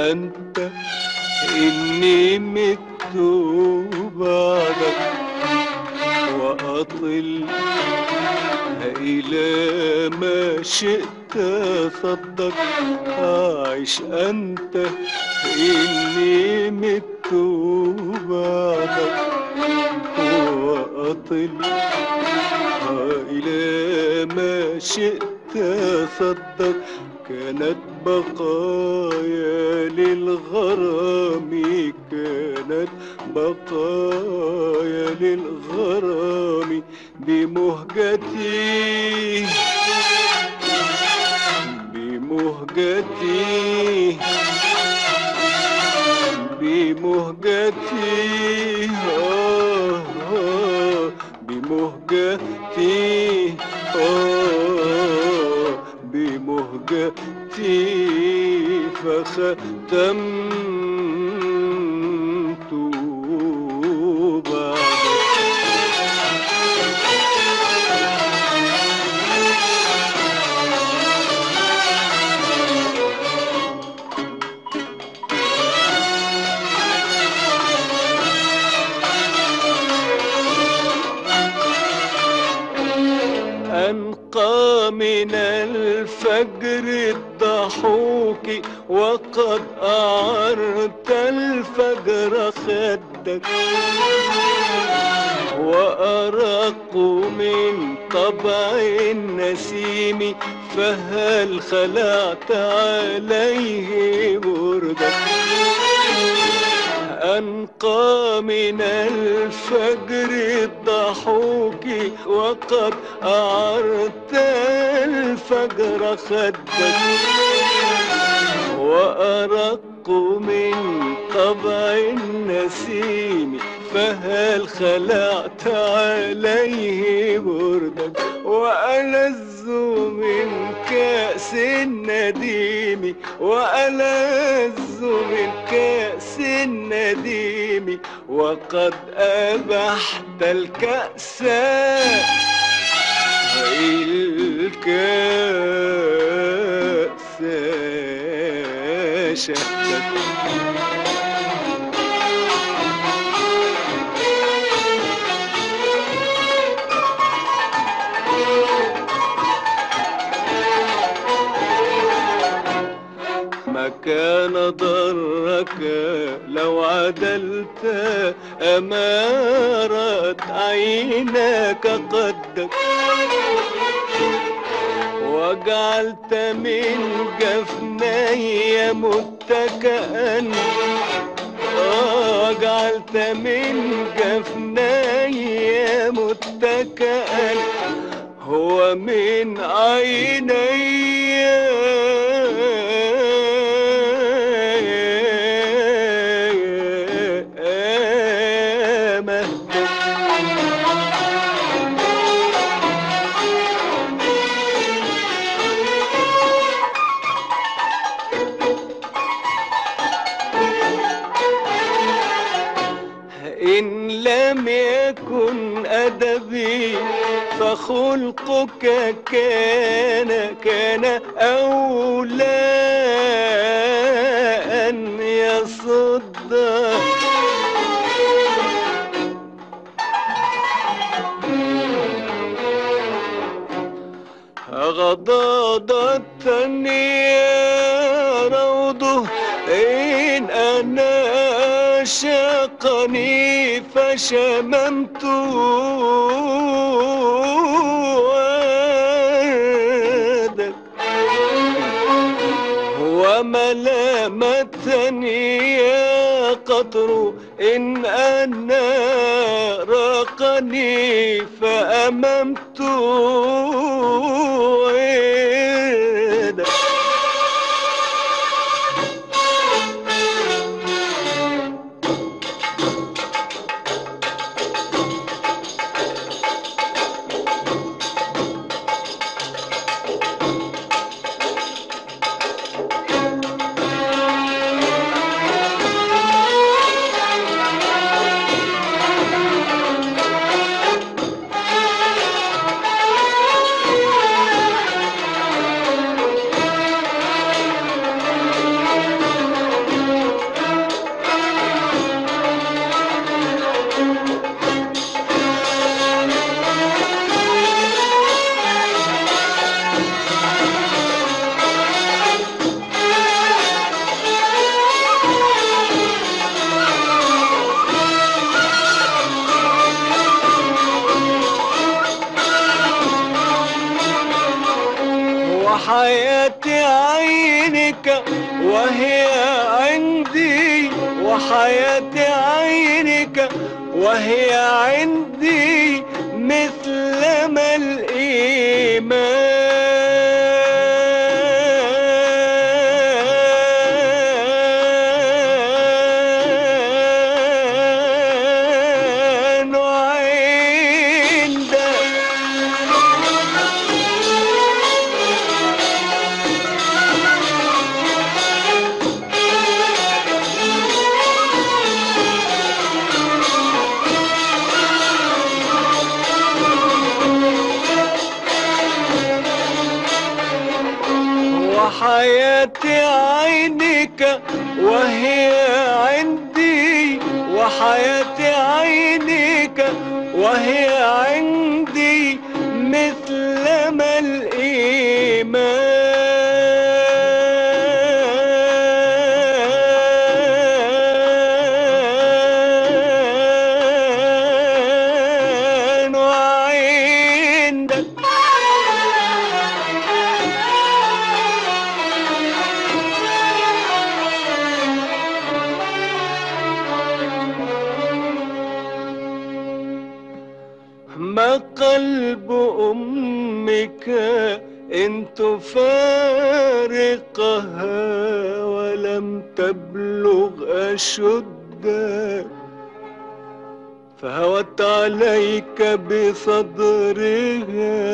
أنت إني مت بعدك وأطل إلى ما شئت صدق أعيش أنت إني مت بعدك وأطل إلى ما شئت صدق كانت بقايا للغرام كانت بقايا للغرام بمهجتي بمهجتي بمهجتي آه آه بمهجتي آه بمهجتي فختمت بعدك أنقى من الفجر الضحوك وقد أعرت الفجر خدك وأرق من طبع النسيم فهل خلعت عليه بردك أنقى من الفجر الضحوك وقد أعرت الفجر خدك وأرق من طبع النسيم فهل خلعت عليه بردك وألذ من كأس النديم وألذ من كأس النديم وقد أبحت الكأس الكأس شهدت ما كان ضرك لو عدلت أمارت عينك قدك وجعلت من جفني متكئا وجعلت من جفني متكئا هو من عيني مهدك إن لم يكن أدبي فخلقك كان كان أولى أن يصد غضاضتني يا روضه إن أنا شقني فشممت وردك وملامتني يا قطر إن أنا راقني فأممت وردك وحياتي عينك وهي عندي وحياتي عينك وهي عندي مثل ما الإيمان عندك وحياتي عينك وهي عندي وحياتي عينك وهي عندي مثل ما الإيمان عندك ما قلب أمك إن تفارقها ولم تبلغ أشدك فهوت عليك بصدرها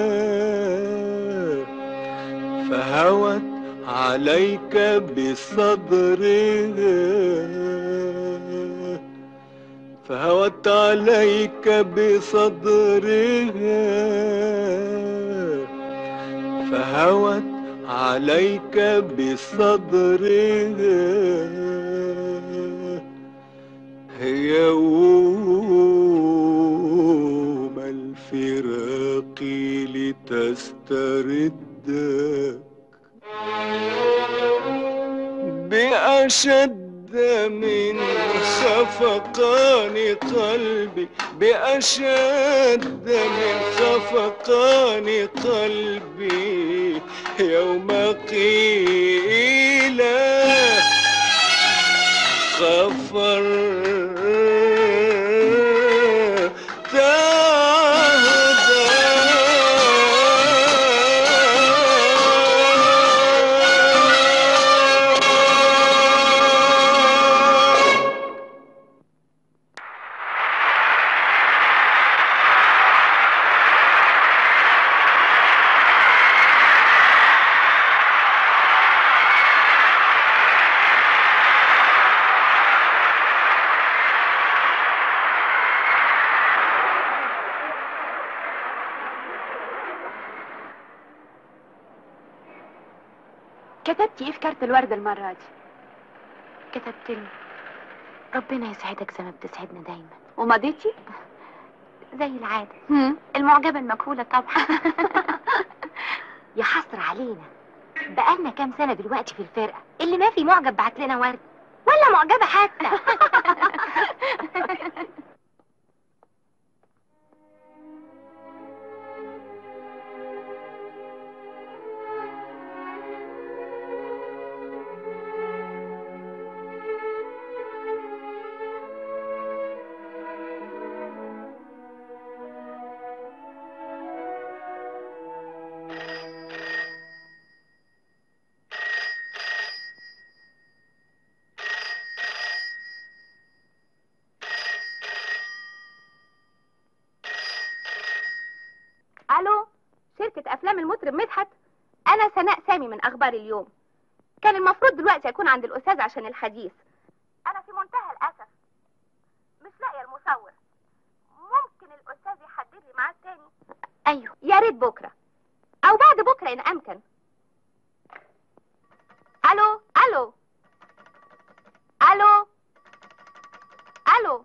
فهوت عليك بصدرها فهوت عليك بصدرها فهوت عليك بصدرها يوم الفراق لتستردك بأشد من خفقان قلبي بأشد من خفقان قلبي يوم قيل غفر كتبتي ايه في كارت الورد المرة دي كتبت له ربنا يسعدك زي ما بتسعدنا دايما ومضيتي زي العادة هم. المعجبة المكهولة طبعا يا حسر علينا بقالنا كام سنة دلوقتي في الفرقة اللي ما في معجب بعت لنا ورد ولا معجبة حتى الو شركة افلام المطرب مدحت انا سناء سامي من اخبار اليوم كان المفروض دلوقتي اكون عند الاستاذ عشان الحديث انا في منتهى الاسف مش لاقيه المصور ممكن الاستاذ يحدد لي ميعاد تاني ايوه يا ريت بكره او بعد بكره ان امكن الو الو الو الو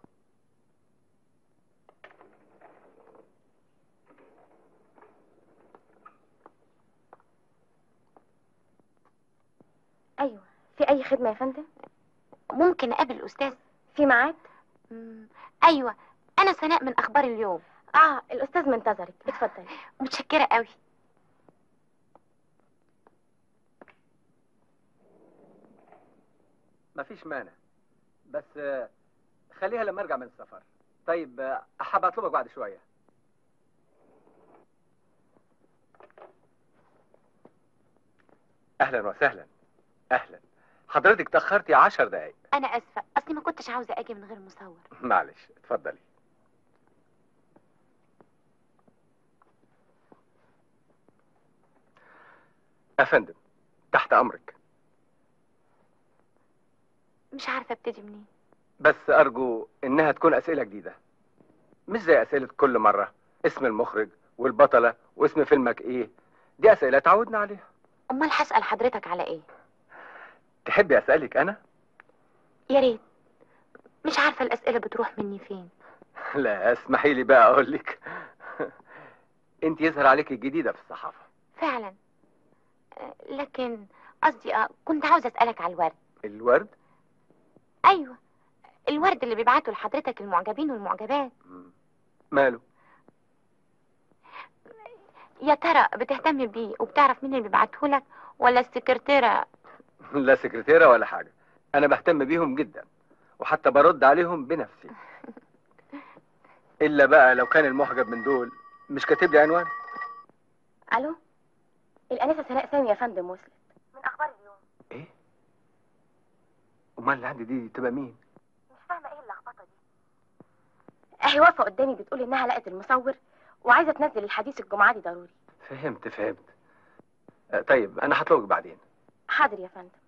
ايوه في اي خدمة يا فندم ممكن اقابل الاستاذ في ميعاد مم، ايوه انا سناء من اخبار اليوم اه الاستاذ منتظرك اتفضلي متشكرة قوي مفيش مانع بس آه، خليها لما ارجع من السفر طيب آه، احب اطلبك بعد شويه اهلا وسهلا اهلا حضرتك تاخرتي عشر دقايق انا اسفه اصلي ما كنتش عاوزه اجي من غير مصور معلش اتفضلي افندم تحت امرك مش عارفه ابتدي منين بس ارجو انها تكون اسئله جديده مش زي اسئله كل مره اسم المخرج والبطله واسم فيلمك ايه دي اسئله تعودنا عليها امال هسال حضرتك على ايه تحبي اسالك انا يا ريت مش عارفه الاسئله بتروح مني فين لا اسمحي لي بقى اقول لك انت يظهر عليك الجديده في الصحافه فعلا آه، لكن قصدي آه، كنت عاوزه اسالك على الورد الورد ايوه الورد اللي بيبعته لحضرتك المعجبين والمعجبات مم. ماله يا ترى بتهتم بيه وبتعرف مين اللي بيبعته لك ولا السكرتيره لا سكرتيره ولا حاجه انا بهتم بيهم جدا وحتى برد عليهم بنفسي الا بقى لو كان المحجب من دول مش كاتب لي عنوان الو الانسه سناء سامي يا فندم وصلت من اخبار اليوم ايه امال اللي عندي دي تبقى مين مش فاهمه ايه اللخبطه دي اهي واقفه قدامي بتقول انها لقت المصور وعايزه تنزل الحديث الجمعه دي ضروري فهمت فهمت آه، طيب انا هطلبك بعدين حاضر يا فندم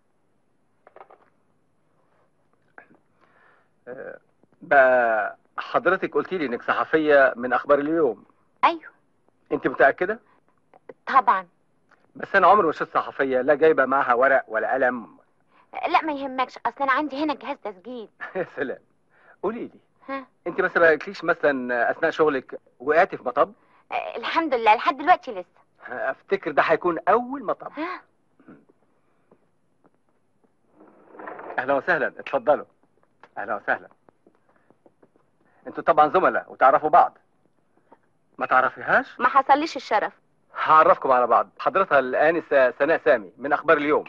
آه، بقى حضرتك قلتي لي انك صحفيه من اخبار اليوم ايوه انت متاكده طبعا بس انا عمري ما شفت صحفيه لا جايبه معاها ورق ولا قلم لا ما يهمكش اصل انا عندي هنا جهاز تسجيل يا سلام قولي لي ها انت ما سبقتليش مثلا اثناء شغلك وقعتي في مطب آه، الحمد لله لحد دلوقتي لسه افتكر ده هيكون اول مطب ها اهلا وسهلا اتفضلوا اهلا وسهلا انتوا طبعا زملاء وتعرفوا بعض ما تعرفيهاش ما حصليش الشرف هعرفكم على بعض حضرتها الانسه سناء سامي من اخبار اليوم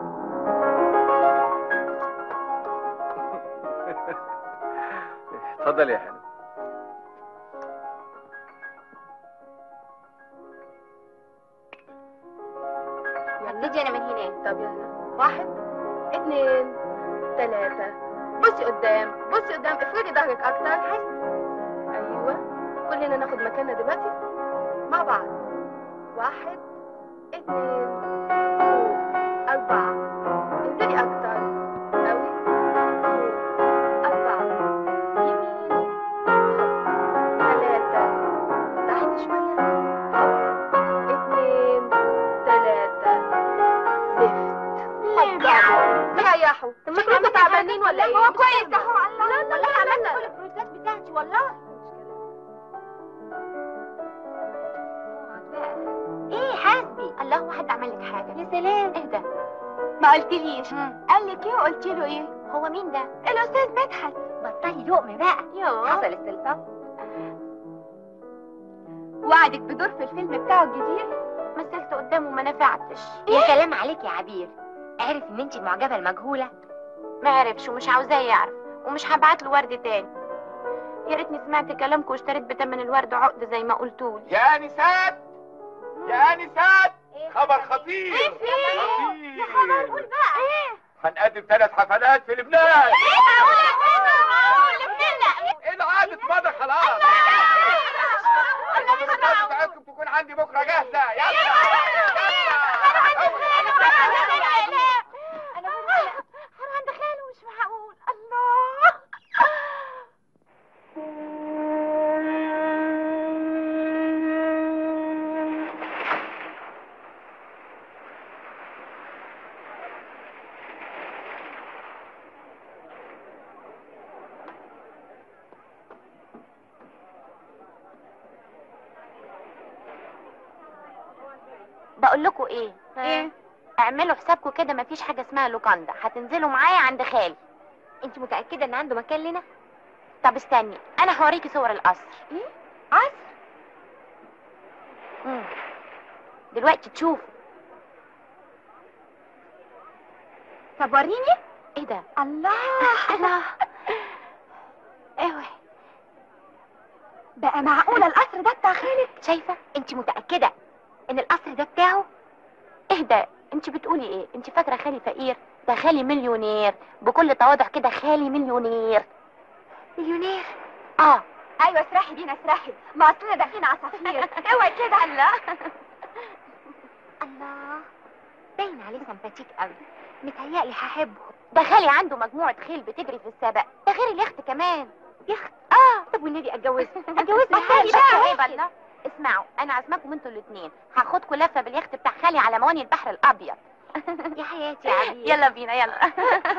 اتفضل يا حلو هبتدي انا من هنا طب يلا واحد اتنين تلاتة بصي قدام بصي قدام افردي ظهرك اكتر ايوه كلنا ناخد مكاننا دلوقتي مع بعض واحد اتنين فوق اربعة انزلي اكتر اوي فوق اربعة يمين هوب تلاتة تحت شوية هوب اتنين تلاتة لفت ريحوا شكلكم تعبانين ولا ايه؟ هو كويس اهو الله لا لا لا عملنا كل البروتات بتاعتي والله ايه حاسبي الله واحد عمل لك حاجه يا سلام اهدى ما قلتليش قال لك ايه وقلت له ايه؟ هو مين ده الاستاذ مدحت بطلي لقم بقى يوه حصل استلطاف وعدك بدور في الفيلم بتاعه الجديد مثلت قدامه ما نفعتش يا سلام عليك يا عبير عرف ان انت المعجبه المجهوله ما عرفش ومش عاوزاه يعرف ومش هبعت له ورد تاني يا ريتني سمعت كلامكم واشتريت بتمن الورد عقد زي ما قلتولي يا انسات يا انسات خبر خطير يا خبر قول بقى ايه؟ هنقدم ثلاث حفلات في لبنان ايه العادة مضى خلاص الحفلات بتاعتكم تكون عندي بكره جاهزه يلا انا هروح عند خاله مش معقول الله بقول لكم ايه ايه؟ اعملوا حسابكم كده مفيش حاجه اسمها لوكاندا هتنزلوا معايا عند خالي انت متاكده ان عنده مكان لنا طب استني انا هوريكي صور القصر ايه؟ عسل مم. دلوقتي تشوف طب وريني ايه ده الله الله ايوه بقى معقولة القصر ده بتاع خالد شايفه انت متاكده ان القصر ده بتاعه اهدى انت بتقولي ايه انت فاكره خالي فقير ده خالي مليونير بكل تواضع كده خالي مليونير مليونير اه ايوه اسرحي بينا اسرحي ما اصلنا داخلين عصافير اوعي كده الله الله باين عليه سمباتيك قوي متهيألي هحبه ده خالي عنده مجموعة خيل بتجري في السبق ده غير اليخت كمان يخت اه طب والنبي اتجوزه اتجوزه خالي بقى بقى، عيب الله اسمعوا انا عازماكم انتوا الاثنين هاخدكم لفه باليخت بتاع خالي على مواني البحر الابيض يا حياتي يا عبير يلا بينا يلا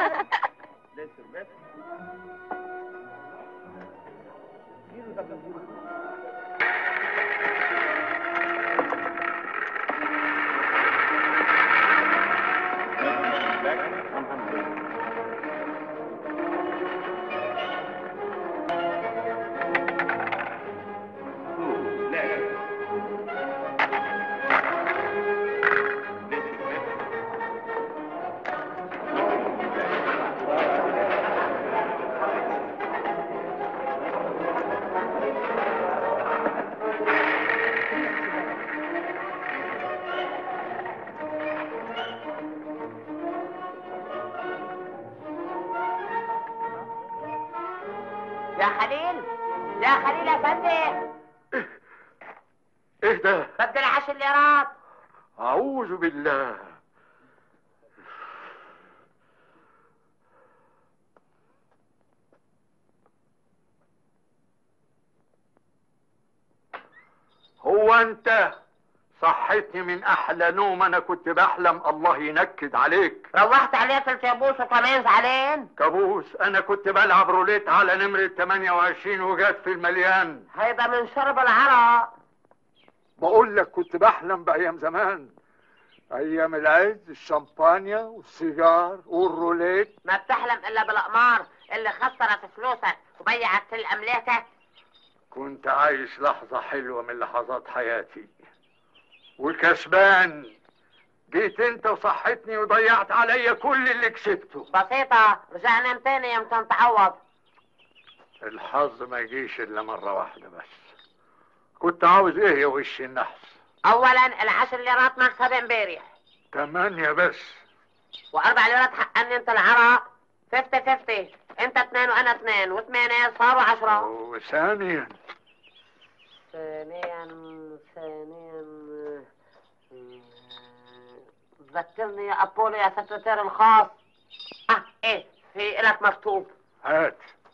يا خليل يا خليل يا فندم ايه ده بدل عشر ليرات اعوذ بالله هو انت صحتني من احلى نوم انا كنت بحلم الله ينكد عليك روحت عليه في الكابوس وطالعين زعلان كابوس انا كنت بلعب روليت على نمرة 28 وجات في المليان هيدا من شرب العرق بقول لك كنت بحلم بايام زمان ايام العز الشمبانيا والسيجار والروليت ما بتحلم الا بالاقمار اللي خسرت فلوسك وبيعت كل املاكك كنت عايش لحظة حلوة من لحظات حياتي وكسبان جيت انت وصحتني وضيعت عليا كل اللي كسبته بسيطة رجعنا من تاني يمكن تعوض الحظ ما يجيش الا مرة واحدة بس كنت عاوز ايه يا وش النحس اولا العشر ليرات مكسب امبارح تمانية بس واربع ليرات حقني انت العرق ففتي ففتي انت اثنين وانا اثنين وثمانية صاروا عشرة وثانيا ثانيا ثانيا آه، ذكرني يا ابولو يا سكرتير الخاص اه ايه في لك مكتوب هات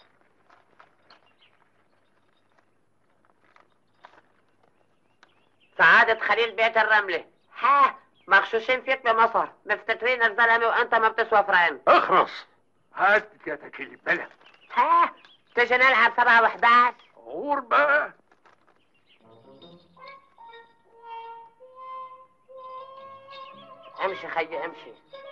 سعادة خليل بيت الرملة ها مغشوشين فيك بمصر مفتكرين الزلمة وانت ما بتسوى فرين اخرس هات جاتك البلد ها تيجي نلعب سبعة وحداش غور بقى امشي خيي امشي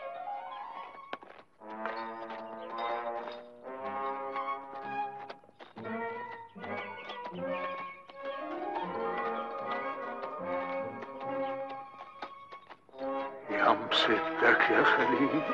يا مصيبتك يا خليل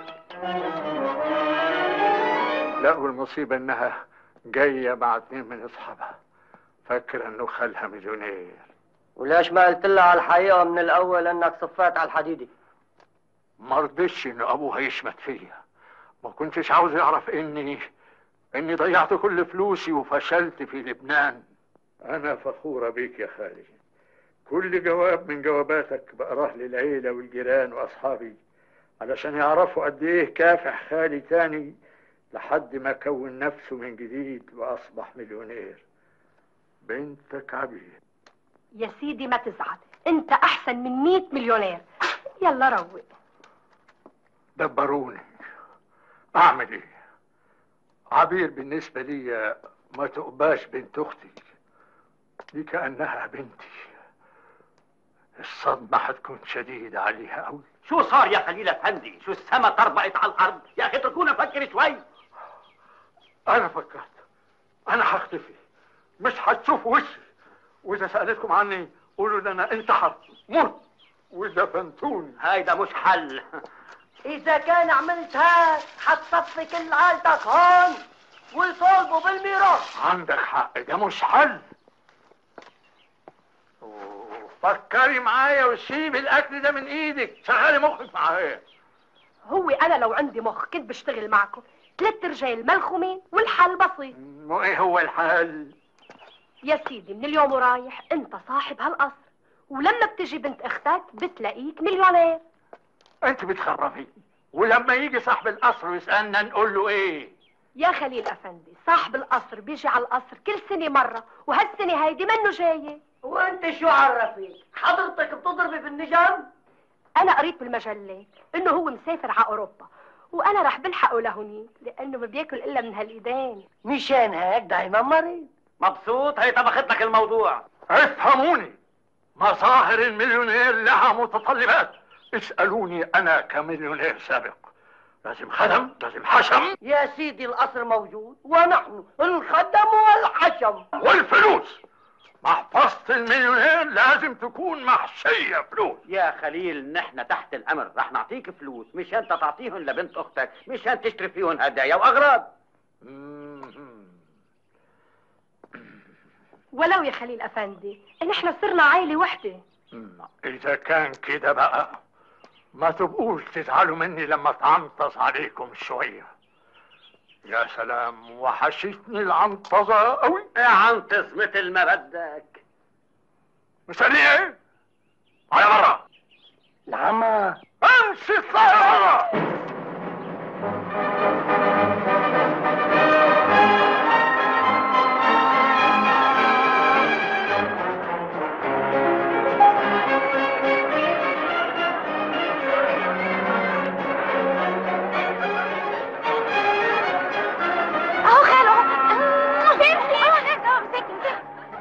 لا والمصيبة انها جاية مع اتنين من اصحابها فاكرة انه خالها مليونير وليش ما قلت لها على الحقيقة من الأول إنك صفات على الحديدي؟ ما رضيش ان ابوها يشمت فيا ما كنتش عاوز يعرف اني اني ضيعت كل فلوسي وفشلت في لبنان انا فخورة بيك يا خالي كل جواب من جواباتك بقراه للعيلة والجيران واصحابي علشان يعرفوا قد ايه كافح خالي تاني لحد ما كون نفسه من جديد واصبح مليونير بنتك عبير يا سيدي ما تزعل انت احسن من 100 مليونير يلا روق دبروني اعمل ايه عبير بالنسبة لي ما تقباش بنت اختي دي كأنها بنتي الصدمة هتكون شديدة عليها قوي شو صار يا خليل افندي شو السما طربقت على الارض يا اخي اتركونا نفكر شوي انا فكرت انا هختفي مش هتشوفوا وشي واذا سألتكم عني قولوا لي انا انتحر مت ودفنتوني هيدا مش حل اذا كان عملت هاد حتصفي كل عائلتك هون ويطالبوا بالميراث عندك حق ده مش حل أوه، فكري معايا وسيب الاكل ده من ايدك شغلي مخك معايا هو انا لو عندي مخ كنت بشتغل معكم ثلاث رجال ملخومين والحل بسيط وايه هو الحل يا سيدي من اليوم ورايح انت صاحب هالقصر ولما بتجي بنت اختك بتلاقيك مليونير انت بتخرفي ولما يجي صاحب القصر ويسالنا نقول له ايه يا خليل افندي صاحب القصر بيجي على القصر كل سنه مره وهالسنه هيدي منه جايه وانت شو عرفك حضرتك بتضربي بالنجم انا قريت بالمجله انه هو مسافر على اوروبا وانا رح بلحقه لهونيك لانه ما بياكل الا من هالايدين مشان هيك دايما مريض مبسوط هي طبخت لك الموضوع افهموني مظاهر المليونير لها متطلبات اسألوني أنا كمليونير سابق لازم خدم لازم حشم يا سيدي القصر موجود ونحن الخدم والحشم والفلوس محفظة المليونير لازم تكون محشية فلوس يا خليل نحن تحت الامر رح نعطيك فلوس مش انت تعطيهم لبنت اختك مشان تشتري فيهم هدايا واغراض مم. ولو يا خليل افندي نحن صرنا عائله وحده مم. إذا كان كده بقى ما تبقوش تزعلوا مني لما اتعنطز عليكم شوية يا سلام وحشتني العنطزة قوي عنطز مثل ما بدك مستني ايه؟ على برا العمى امشي الطيارة اهو خاله فين فين اهو مسك مسك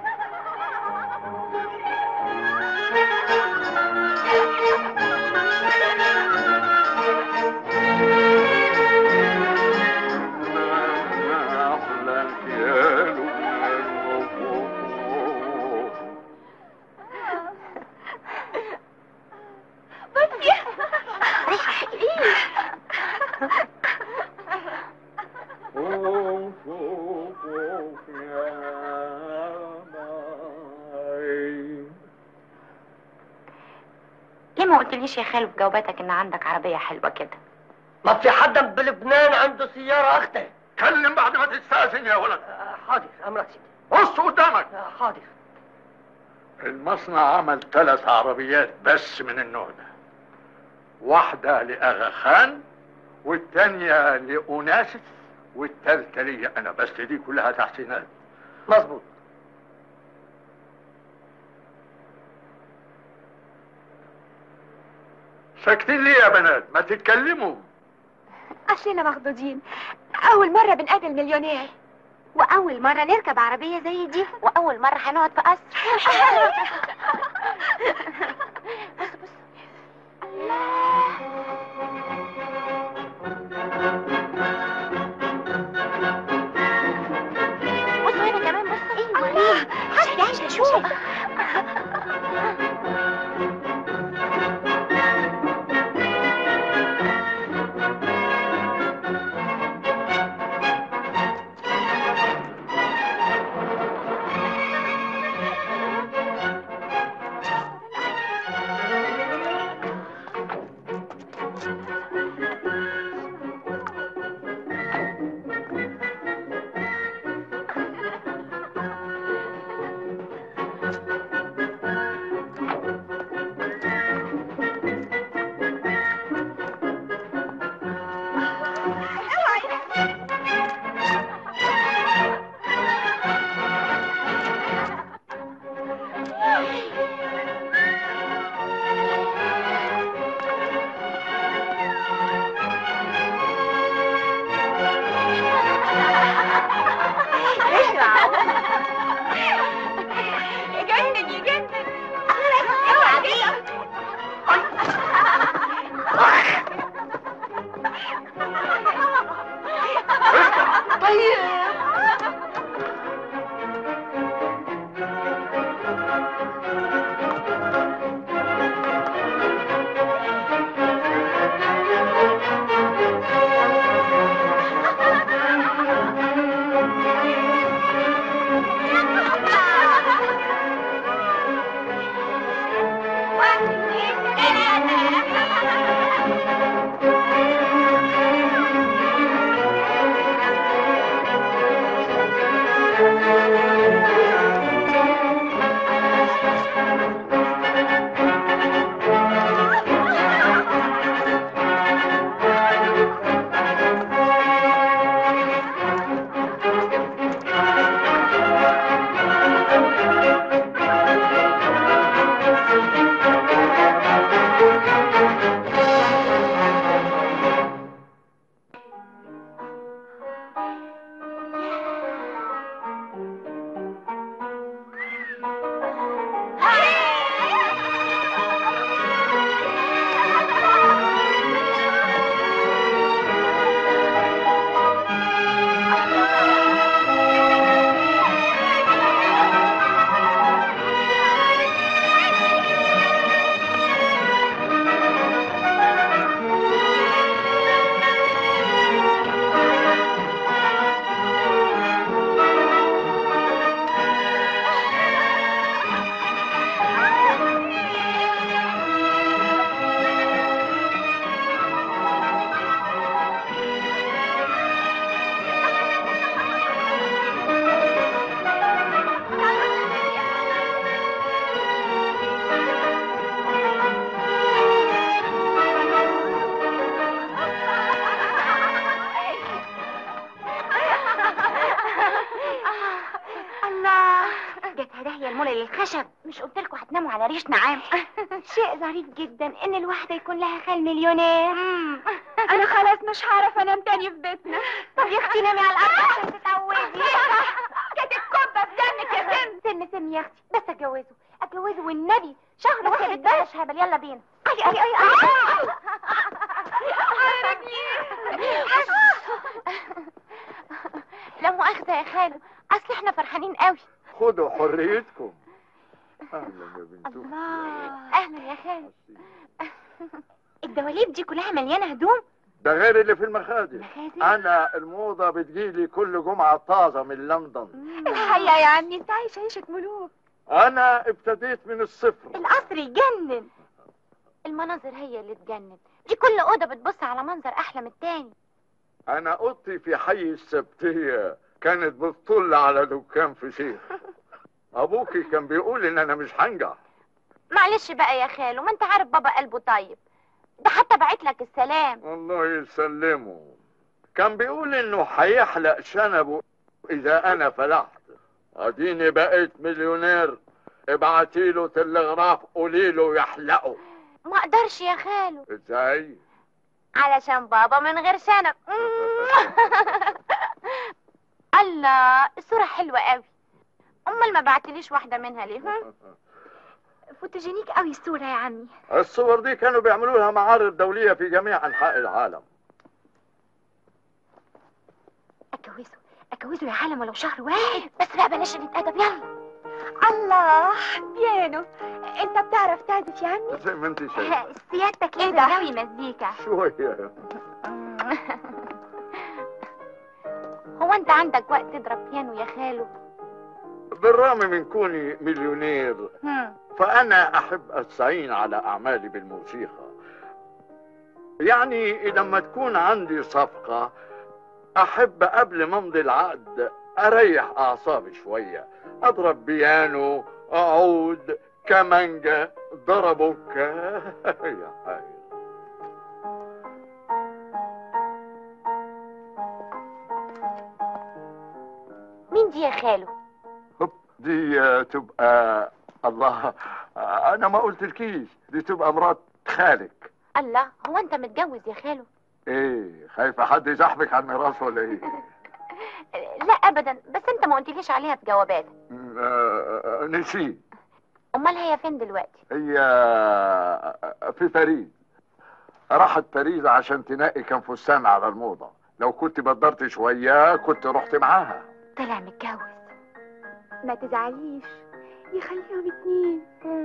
بس يا ايه ليه ما قلتليش يا خالو في جواباتك ان عندك عربيه حلوه كده ما في حدا بلبنان عنده سيارة أختي كلم بعد ما تستأذن يا ولد آه، حاضر أمرك سيدي بص قدامك آه، حاضر المصنع عمل ثلاث عربيات بس من النوع ده واحدة لأغا خان والتانية لأوناسس والتالتة لي أنا بس دي كلها تحسينات مظبوط ساكتين ليه يا بنات ما تتكلموا عشان مخضوضين اول مرة بنقابل مليونير واول مرة نركب عربية زي دي واول مره هنقعد في قصر بصوا هنا كمان بصوا الله حد عايش شوف ايه خشب مش قلت لكم هتناموا على ريش نعام شيء ظريف جدا ان الواحده يكون لها خال مليونير انا خلاص مش هعرف انام تاني في بيتنا طب يا اختي نامي على الارض عشان تتعودي كانت كبه في دمك يا سن سن سن يا اختي بس اتجوزه اتجوزه والنبي شهر واحد بلاش هبل يلا بينا اي اي اي اي لا مؤاخذة يا خالو اصل احنا فرحانين قوي خدوا حريتكم اهلا يا بنتو اهلا يا خالو الدواليب دي كلها مليانة هدوم ده غير اللي في المخازن مخازن انا الموضه بتجيلي كل جمعه طازه من لندن الحقيقه يا عمي انت عايش عيشه ملوك انا ابتديت من الصفر القصر يجنن المناظر هي اللي تجنن دي كل اوضه بتبص على منظر احلى من التاني انا اوضتي في حي السبتيه كانت بتطل على دكان فسيخ ابوكي كان بيقول ان انا مش هنجح معلش بقى يا خالو ما انت عارف بابا قلبه طيب ده حتى بعت لك السلام الله يسلمه كان بيقول انه هيحلق شنبه اذا انا فلحت اديني بقيت مليونير ابعتي له تلغراف قولي له يحلقه ما اقدرش يا خالو ازاي علشان بابا من غير شنب الله الصورة حلوة قوي امال ما بعتليش واحدة منها ليه هم؟ فوتوجينيك قوي الصوره يا عمي الصور دي كانوا بيعملوا لها معارض دولية في جميع انحاء العالم اتجوزه اتجوزه يا عالم ولو شهر واحد بس بقى بلاش نتأدب يلا الله بيانو انت بتعرف تعزف يا عمي زي ما انت شايفه سيادتك إيه ايه ده؟ ده غاوي مزيكا شوية هو انت عندك وقت تضرب بيانو يا خالو بالرغم من كوني مليونير هم. فأنا أحب أستعين على أعمالي بالموسيقى يعني لما تكون عندي صفقة أحب قبل ما أمضي العقد أريح أعصابي شوية أضرب بيانو أعود كمانجا ضربك يا حي مين دي يا خالو هوب، دي آه، تبقى الله آه، أنا ما قلت الكيس دي تبقى مرات خالك الله هو انت متجوز يا خالو ايه خايفة حد يزحمك على الميراث ولا ايه؟ لا ابدا بس انت ما قلتليش عليها في جواباتك م- آه، آه، نسيت امال هي فين دلوقتي هي في باريس راحت باريس عشان تنقي كام فستان على الموضة لو كنت بدرت شوية كنت رحت معاها طلع متجوز ما تزعليش يخليهم اتنين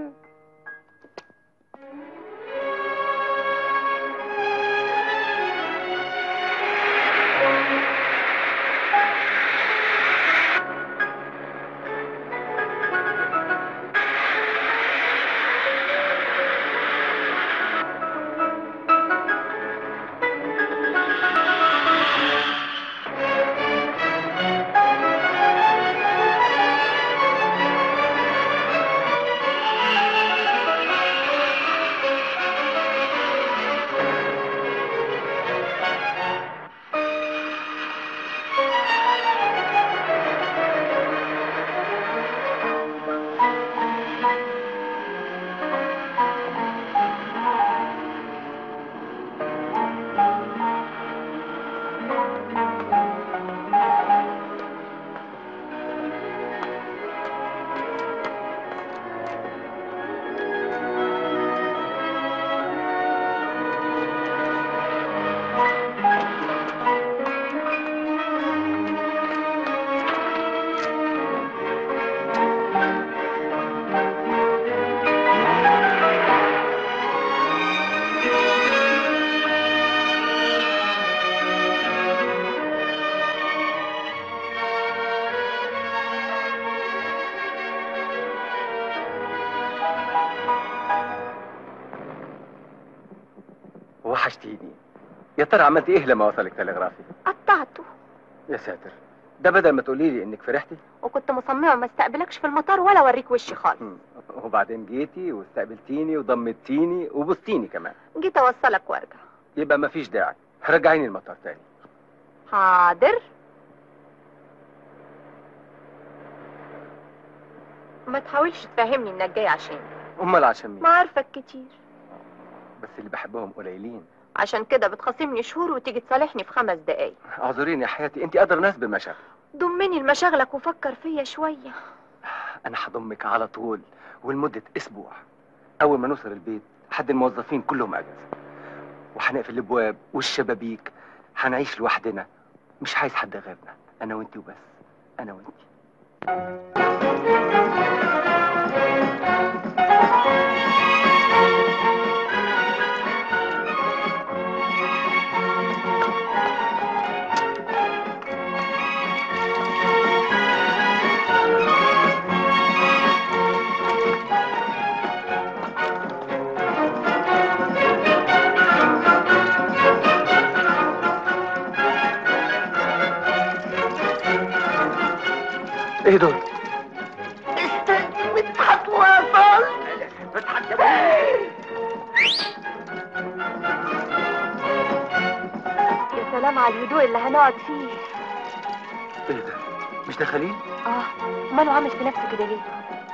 وحشتيني يا ترى عملت ايه لما وصلك تلغرافي قطعته يا ساتر ده بدل ما تقولي لي انك فرحتي وكنت مصممه ما استقبلكش في المطار ولا اوريك وشي خالص مم. وبعدين جيتي واستقبلتيني وضمتيني وبوستيني كمان جيت اوصلك وارجع يبقى مفيش داعي رجعيني المطار تاني حاضر ما تحاولش تفهمني انك جاي عشان امال عشان مين ما عارفك كتير بس اللي بحبهم قليلين عشان كده بتخاصمني شهور وتيجي تصالحني في خمس دقايق اعذريني يا حياتي انت قادر ناس بمشاكل ضمني لمشاغلك وفكر فيا شوية انا هضمك على طول ولمده اسبوع اول ما نوصل البيت حد الموظفين كلهم اجازه وهنقفل الابواب والشبابيك هنعيش لوحدنا مش عايز حد غيرنا انا وانت وبس انا وانت ايه دول مدحت وصل يا سلام على الهدوء اللي هنقعد فيه ايه ده مش داخلين اه ماله عامل في نفسه كده ليه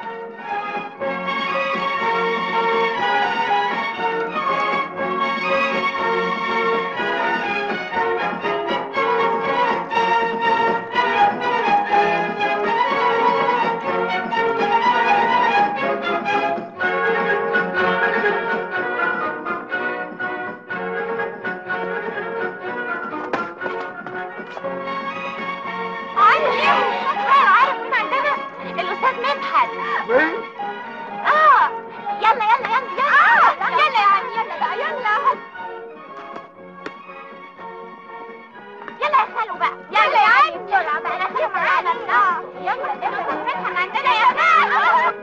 عارف مين عندنا الاستاذ مدحت اه يلا يلا يلا يلا يلا يا عم يلا بقى يلا يلا يا خالو بقى يلا يا عم يلا بقى انا خالو معانا يلا الاستاذ مدحت عندنا يا بقى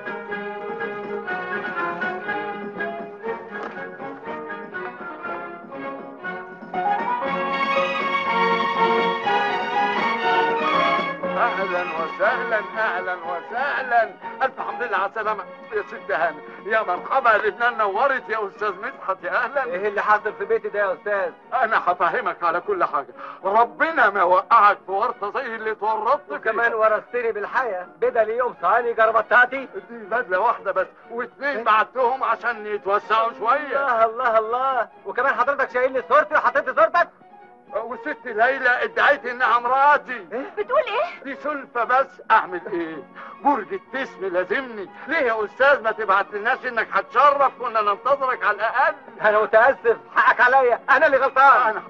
اهلا وسهلا اهلا وسهلا الف حمد لله على السلامه يا ست هاني يا مرحبا لبنان نورت يا استاذ مدحت يا اهلا ايه اللي حاصل في بيتي ده يا استاذ انا هفهمك على كل حاجه ربنا ما وقعك في ورطه زي اللي اتورطت وكمان ورثتني بالحياه بدلي قمصاني جربتاتي دي بدله واحده بس واثنين بعتهم عشان يتوسعوا شويه الله الله الله وكمان حضرتك شايل لي صورتي وحطيت صورتك والست ليلى ادعيت انها مراتي بتقول ايه دي سلفة بس اعمل ايه برج التسم لازمني ليه يا استاذ ما تبعت لناش انك هتشرف كنا ننتظرك على الاقل انا متاسف حقك عليا انا اللي غلطان انا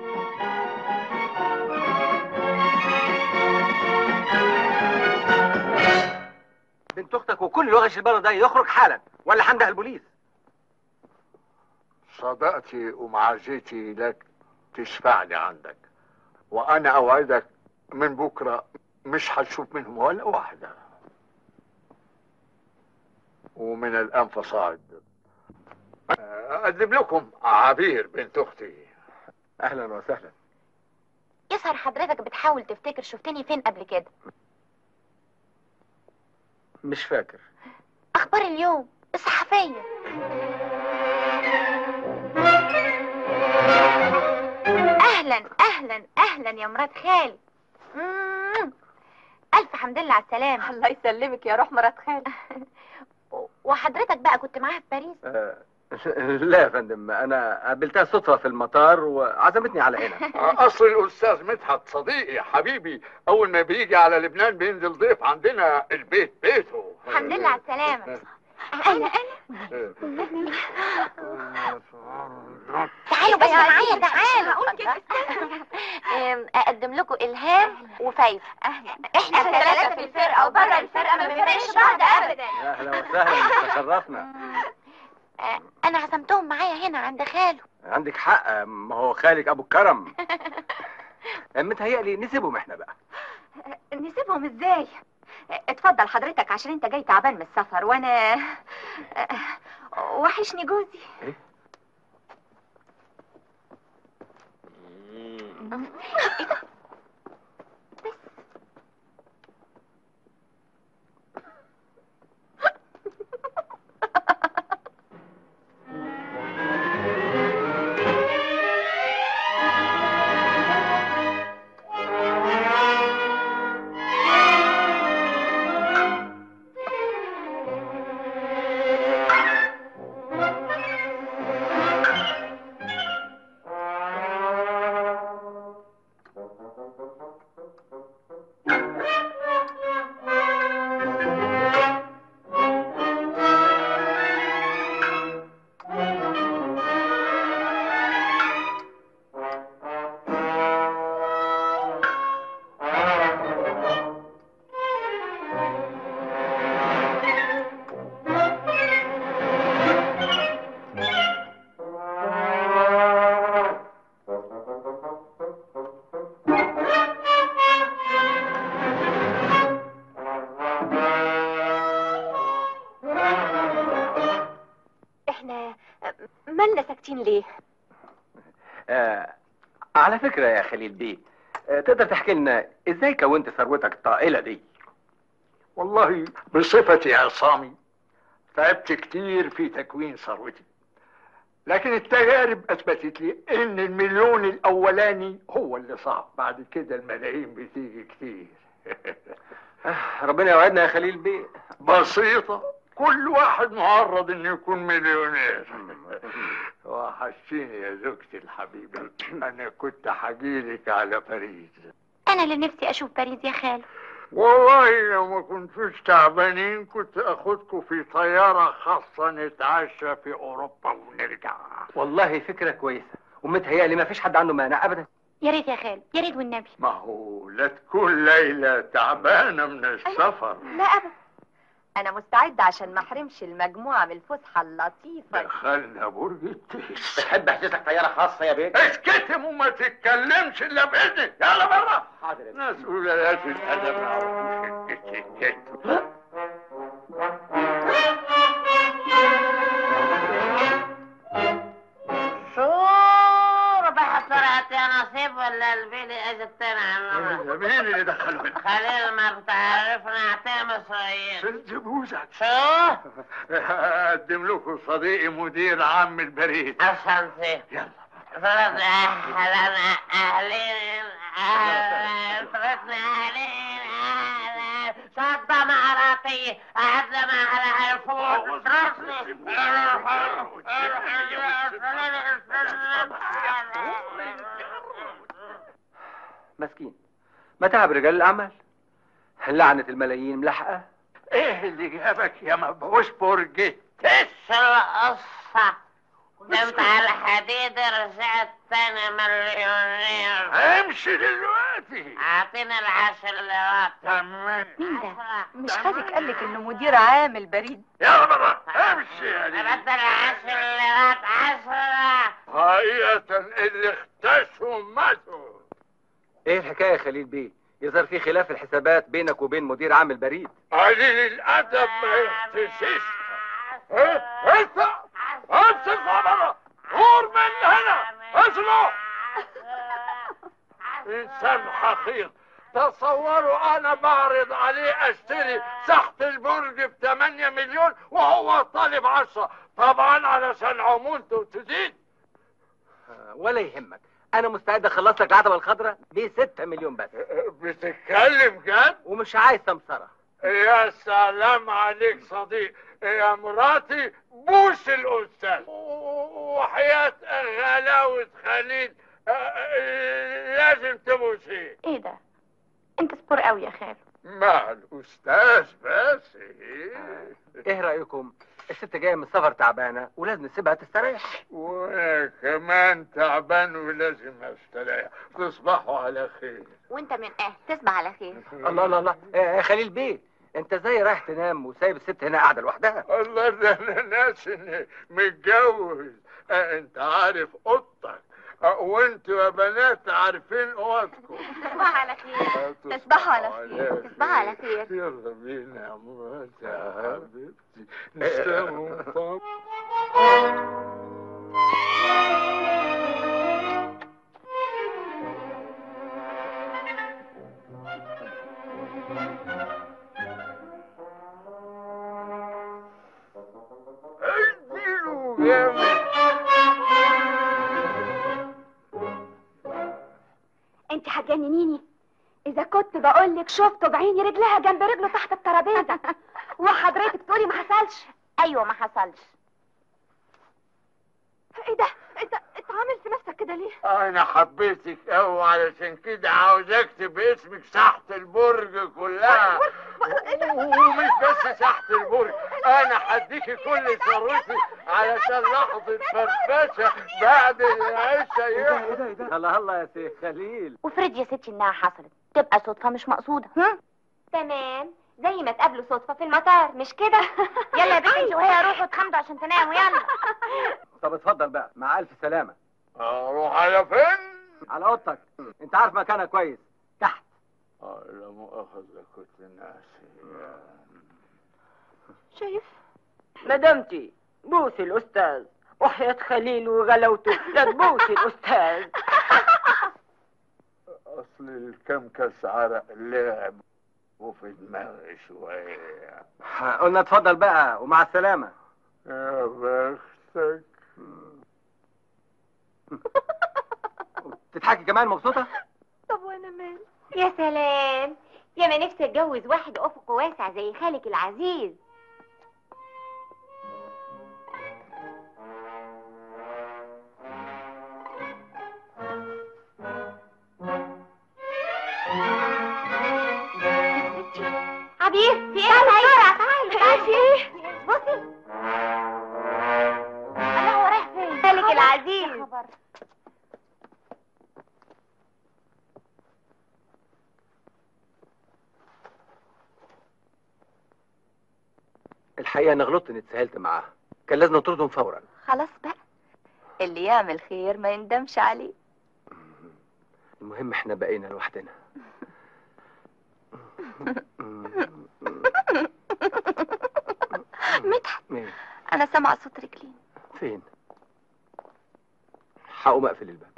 بنت اختك وكل وغش البلد ده يخرج حالا ولا هنده البوليس صدقتي ومعزتي لك تشفع لي عندك وانا اوعدك من بكره مش هتشوف منهم ولا واحده ومن الان فصاعد اقدم لكم عبير بنت اختي اهلا وسهلا يظهر حضرتك بتحاول تفتكر شفتني فين قبل كده مش فاكر اخبار اليوم الصحفيه اهلا اهلا اهلا يا مرات خالي مم. الف حمد لله على السلامه الله يسلمك يا روح مرات خالي وحضرتك بقى كنت معاها في باريس آه، لا يا فندم انا قابلتها صدفه في المطار وعزمتني على هنا اصل الاستاذ مدحت صديقي حبيبي اول ما بيجي على لبنان بينزل ضيف عندنا البيت بيته الحمد لله على السلامه انا انا تعالوا بس معايا تعالوا هقول كده اقدم لكم الهام وفايز احنا الثلاثه في الفرقه وبره الفرقه ما بنفرقش بعض ابدا يا اهلا وسهلا تشرفنا آه، انا عزمتهم معايا هنا عند خاله عندك حق ما هو خالك ابو الكرم متهيألي نسيبهم احنا بقى نسيبهم ازاي اتفضل حضرتك عشان انت جاي تعبان من السفر وانا وحشني جوزي مالنا ساكتين ليه آه على فكرة يا خليل بيه آه تقدر تحكي لنا ازاي كونت ثروتك الطائلة دي والله بصفتي عصامي تعبت كتير في تكوين ثروتي لكن التجارب اثبتت لي ان المليون الاولاني هو اللي صعب بعد كده الملايين بتيجي كتير آه ربنا يوعدنا يا خليل بيه بسيطة كل واحد معرض انه يكون مليونير وحشيني يا زوجتي الحبيبة انا كنت حجيلك على باريس انا اللي نفسي اشوف باريس يا خالو والله لو ما كنتوش تعبانين كنت اخدكم في طيارة خاصة نتعشى في اوروبا ونرجع والله فكرة كويسة ومتهيألي ما فيش حد عنده مانع ابدا يا ريت يا خالو يا ريت والنبي ما هو لا تكون ليلى تعبانة من السفر لا ابدا انا مستعده عشان ما احرمش المجموعه من الفسحه اللطيفه دخلنا برج التيس تحب احجزك طياره خاصه يا بيه اسكتم وما تتكلمش الا باذنك يلا بره حاضر يا بيه. ناس ولايات الادب ما يعرفوش الاتيكيت شو ربح طلعت يا نصيب ولا البيلي اجت تاني على مين اللي دخله هنا؟ خليل ما بتعرفنا اعطيه مصريين سيد بوزك شو؟ اقدم لكم صديقي مدير عام البريد أسانتي يلا فرد أهلا أهلين أهلا فردنا أهلين أهلا صد مراتي أهلا على الفوق مسكين ما تعب رجال الاعمال لعنة الملايين ملحقة ايه اللي جابك يا مبعوث برج تس القصة نمت على الحديد رجعت تاني مليونير امشي دلوقتي أعطيني العشر ليرات تمام مين ده مش خالك قالك انه مدير عام البريد يلا بره امشي يا ليلى. بدل عشر ليرات عشرة حقيقة اللي اختشوا ماتوا ايه الحكاية يا خليل بيه يظهر في خلاف الحسابات بينك وبين مدير عام البريد قليل الادب ما يختشيش ها انت امسك بره غور من هنا اسمع انسان حقير تصوروا انا بعرض عليه اشتري تحت البرج ب 8 مليون وهو طالب 10 طبعا علشان عمولته تزيد آه، ولا يهمك انا مستعد اخلص لك العتبة الخضراء ب 6 مليون بس بتتكلم جد ومش عايز سمسرة يا سلام عليك صديق يا مراتي بوس الاستاذ وحياة غلاوة خليل آه، آه، لازم تبوسيه ايه ده انت سبور قوي يا خالو مع الاستاذ بس إيه؟ ايه رأيكم الست جاية من السفر تعبانة ولازم نسيبها تستريح وانا كمان تعبان ولازم استريح تصبحوا على خير وانت من ايه تصبح على خير الله الله الله آه، يا خليل بيه انت ازاي رايح تنام وسايب الست هنا قاعدة لوحدها الله ده انا ناس اني متجوز آه، انت عارف اوضتك آه، وانتوا يا بنات عارفين اوضتكم تصبح على خير تصبحوا على خير. تصبحوا على خير. يلا بينا يا مرات يا حبيبتي نسلموا طب اديله جامد انت هتجننيني اذا كنت بقول لك شفته بعيني رجلها جنب رجله تحت الترابيزه وحضرتك تقولي ما حصلش ايوه ما حصلش ايه ده انت انت عامل في نفسك كده ليه انا حبيتك قوي علشان كده عاوز اكتب اسمك تحت البرج كلها ومش بس تحت البرج انا هديكي كل ثروتي علشان لحظة فرفشة بعد العشاء يوم الله الله يا سي خليل وافرض يا ستي انها حصلت تبقى صدفه مش مقصوده هم؟ تمام زي ما تقابلوا صدفه في المطار مش كده يلا يا بنتي انت وهي روحوا اتخمدوا عشان تناموا يلا طب اتفضل بقى مع الف سلامة اروح على فين؟ على اوضتك انت عارف مكانها كويس تحت آه، لا مؤاخذة كنت ناسي شايف مدامتي بوسي الاستاذ وحياة خليل وغلاوته لا تموت الأستاذ اصل الكمكس عرق اللعب وفي دماغي شويه قلنا اتفضل بقى ومع السلامة يا بختك تضحكي كمان مبسوطة؟ طب وانا مالي يا سلام يا ما نفسي اتجوز واحد افقه واسع زي خالك العزيز عبير في ايه بسرعة تعالي تعالي في ايه بصي انا هو رايح فين خالك العزيز يا خبر الحقيقة أنا غلطت إني اتساهلت معاها كان لازم نطردهم فورا خلاص بقى اللي يعمل خير ما يندمش عليه المهم احنا بقينا لوحدنا مدحت مين؟ انا سامعه صوت رجلين فين؟ هقوم اقفل الباب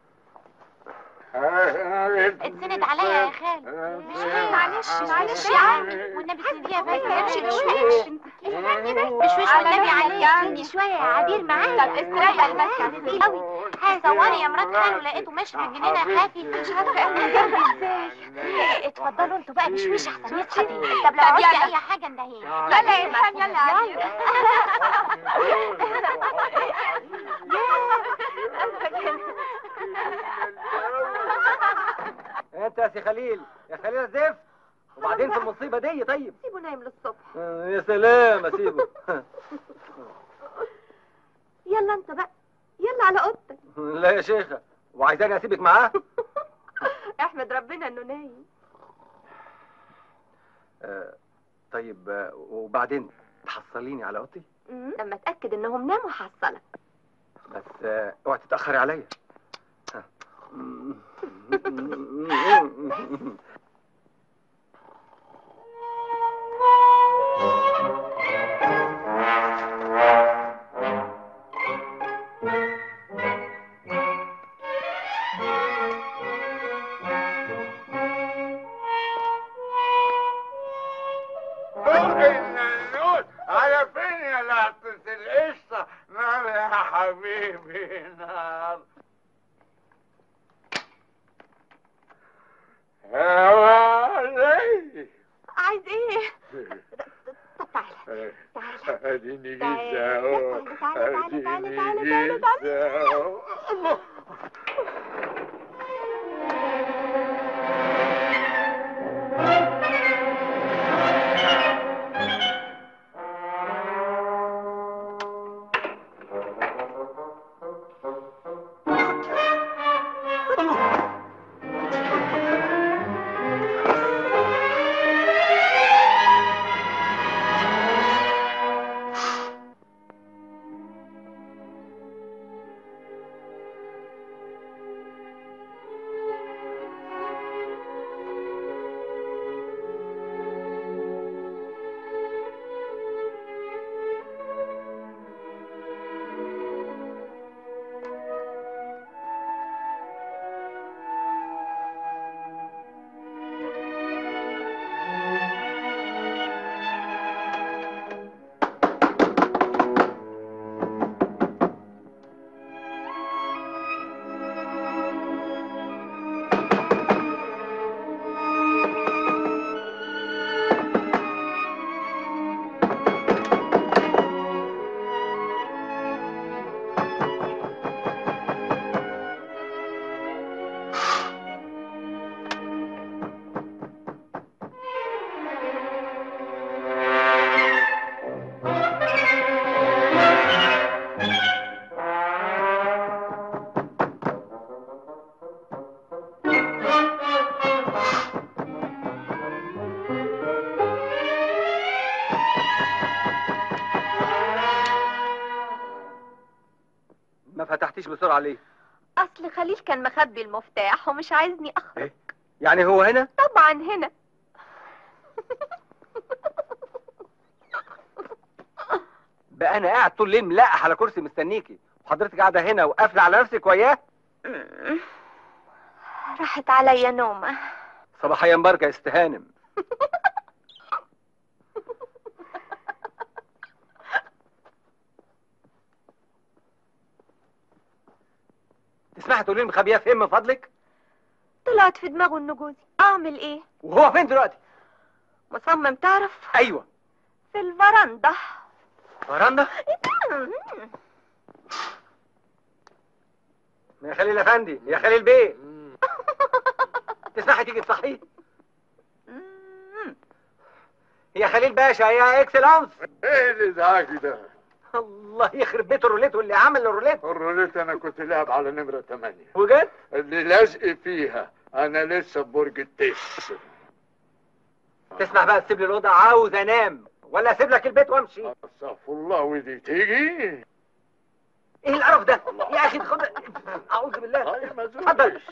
اتسند عليا يا خال مش فيه معلش معلش يا عم والنبي سنديها بس امشي بشويش بشويش والنبي عليك سندي شويه يا عبير معايا طب استريح بس قوي هصوري يا مرات خاله لقيته ماشي في الجنينه خافي مش عارفه اعمل جنبي ازاي اتفضلوا انتوا بقى بشويش احسن يصحى طب لو عاوزتي اي حاجه اندهيني لا لا يا الحان يلا يا عبير انت يا سي خليل يا خليل زفت وبعدين في المصيبة دي طيب سيبه نايم للصبح آه، يا سلام اسيبه يلا انت بقى يلا على اوضتك لا يا شيخة وعايزاني اسيبك معاه احمد ربنا انه نايم آه، طيب آه، وبعدين تحصليني على اوضتي لما اتاكد انهم ناموا هحصلك بس آه، اوعي تتاخري عليا ها. النوت على فين يا لقطة القشطة نار يا حبيبي نار يا ولي عايز ايه طب تعالى اديني تعالى، جيزة اهو تعالى، تعالى، تعالى، اديني تعالى، تعالى، جيزة اهو الله ما فتحتيش بسرعة ليه اصل خليل كان مخبي المفتاح ومش عايزني اخرج يعني هو هنا طبعا هنا بقى انا قاعد طول الليل ملقح على كرسي مستنيكي وحضرتك قاعده هنا وقافله على نفسك وياه راحت عليا نومة صباحيا مباركه يا استهانم تسمحي تقولي لي مخبيه فين من فضلك طلعت في دماغه انه جوزي اعمل ايه وهو فين دلوقتي مصمم تعرف ايوه في الفرندا فرندا يا خليل افندي يا خليل بيه تسمحي تيجي تصحيه يا خليل باشا يا اكسلانس ايه الازعاج ده؟ الله يخرب بيت الروليت واللي عمل الروليت الروليت انا كنت لاعب على نمرة 8 وجد اللي لازق فيها انا لسه في برج التس تسمع بقى تسيب لي الاوضه عاوز انام ولا اسيب لك البيت وامشي استغفر الله ودي تيجي ايه القرف ده يا اخي خد اعوذ بالله طيب ما اتفضل زلتش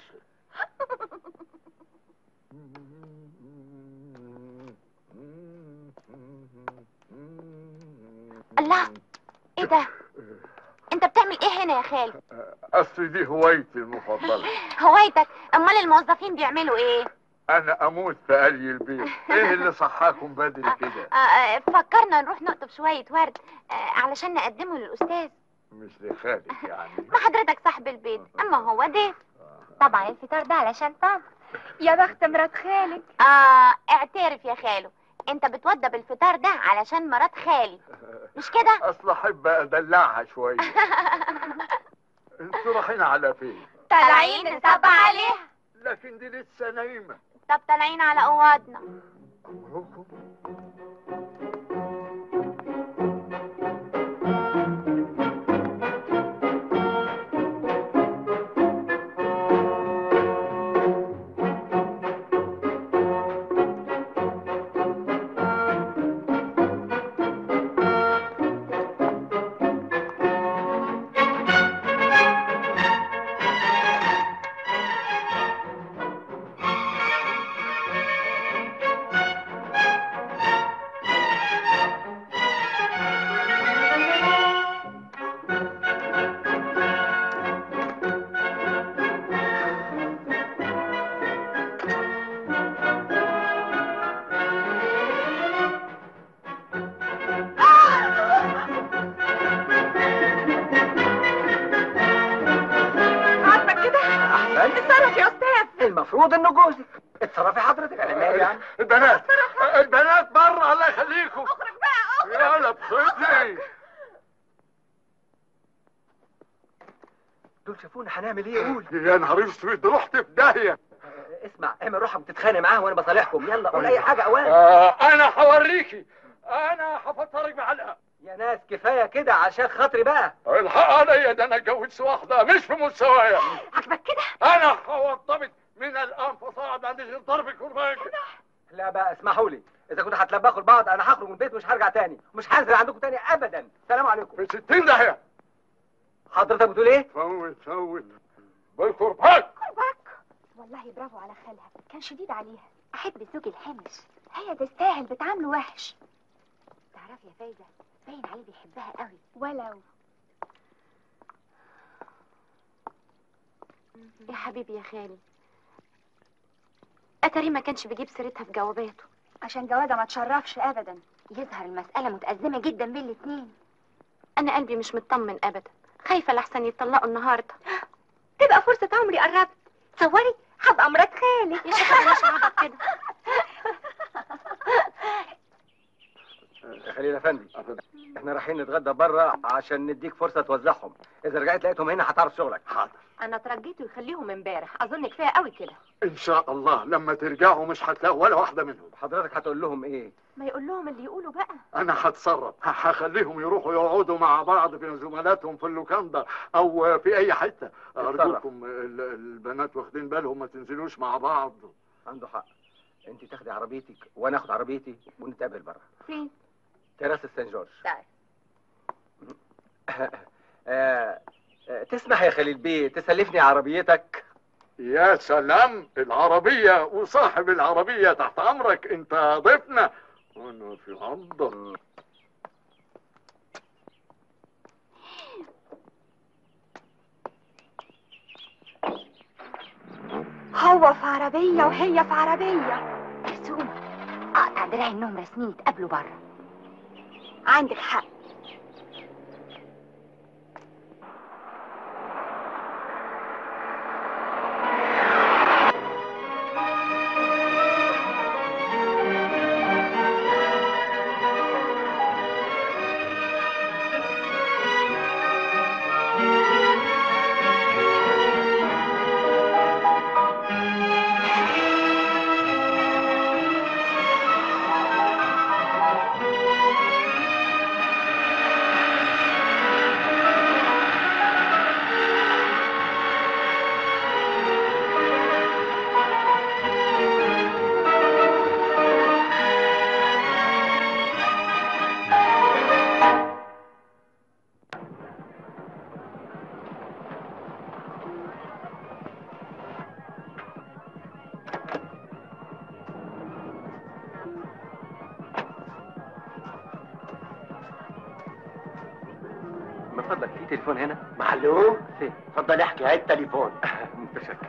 الله ايه ده انت بتعمل ايه هنا يا خالد اصل دي هوايتي المفضلة هوايتك امال الموظفين بيعملوا ايه انا اموت في قلي البيت ايه اللي صحاكم بدري كده آه، آه، فكرنا نروح نقطف شوية ورد آه، علشان نقدمه للأستاذ مش لخالك يعني ما حضرتك صاحب البيت أما هو ضيف طبعا الفطار ده علشان طعم يا بخت مرات خالك آه اعترف يا خالو انت بتوضب الفطار ده علشان مرات خالي مش كده اصل احب ادلعها شوية انتوا رايحين على فين طالعين نصب عليها لكن دي لسه نايمة طب طالعين على اوضنا عاجبك كده احسن اتصرف يا استاذ المفروض انه جوزك اتصرفي حضرتك انا مالي يعني البنات البنات بره الله يخليكم اخرج بقى اخرج يلا بخدي دول شافونا هنعمل ايه قول يا نهار اسود رحت في داهية اسمع اعمل روحك بتتخانق معاهم وانا بصالحكم يلا قول اي حاجه اوان آه انا هوريكي انا هفطرك معلقة يا ناس كفايه كده عشان خاطري بقى الحق عليا ده انا اتجوزت واحدة مش في مستوايا عاجبك كده انا هوضبك من الان فصاعد ما عنديش ضرب كرباج لا بقى اسمحوا لي اذا كنتوا هتلبخوا لبعض انا هخرج من البيت مش هرجع تاني مش هنزل عندكم تاني ابدا سلام عليكم في ستين داهية حضرتك بتقول ايه فوت فوت بالكرباج والله برافو على خالها كان شديد عليها احب الزوج الهامش هي تستاهل بتعامله وحش تعرفي يا فايزة باين عليه بيحبها قوي ولو يا حبيبي يا خالي اتاري ما كانش بيجيب سيرتها في جواباته عشان جوازها ما تشرفش ابدا يظهر المسألة متأزمة جدا بين الاتنين أنا قلبي مش مطمن أبدا خايفة لحسن يتطلقوا النهاردة تبقى فرصة عمري قربت تصوري هبقى مرات خالك يا شيخة مش عبط كده يا خليل افندي احنا رايحين نتغدى بره عشان نديك فرصه توزعهم اذا رجعت لقيتهم هنا هتعرف شغلك حاضر انا اترجيته يخليهم امبارح اظن كفايه قوي كده ان شاء الله لما ترجعوا مش هتلاقوا ولا واحدة منهم حضرتك هتقول لهم ايه ما يقول لهم اللي يقولوا بقى انا هتصرف هخليهم يروحوا يقعدوا مع بعض في زملاتهم في اللوكاندا او في اي حته ارجوكم ال- البنات واخدين بالهم ما تنزلوش مع بعض عنده حق انت تاخدي عربيتك وانا اخد عربيتي ونتقابل بره فين تراس السان جورج طيب. آه، آه، تسمح يا خليل بيه تسلفني عربيتك يا سلام العربية وصاحب العربية تحت أمرك أنت ضيفنا وأنا في عرضك هو في عربية وهي في عربية مرسوم اقطع دراعي انهم راسمين يتقابلوا بره عندك حق من فضلك في تليفون هنا معلوم فين اتفضل احكي هاي التليفون متشكر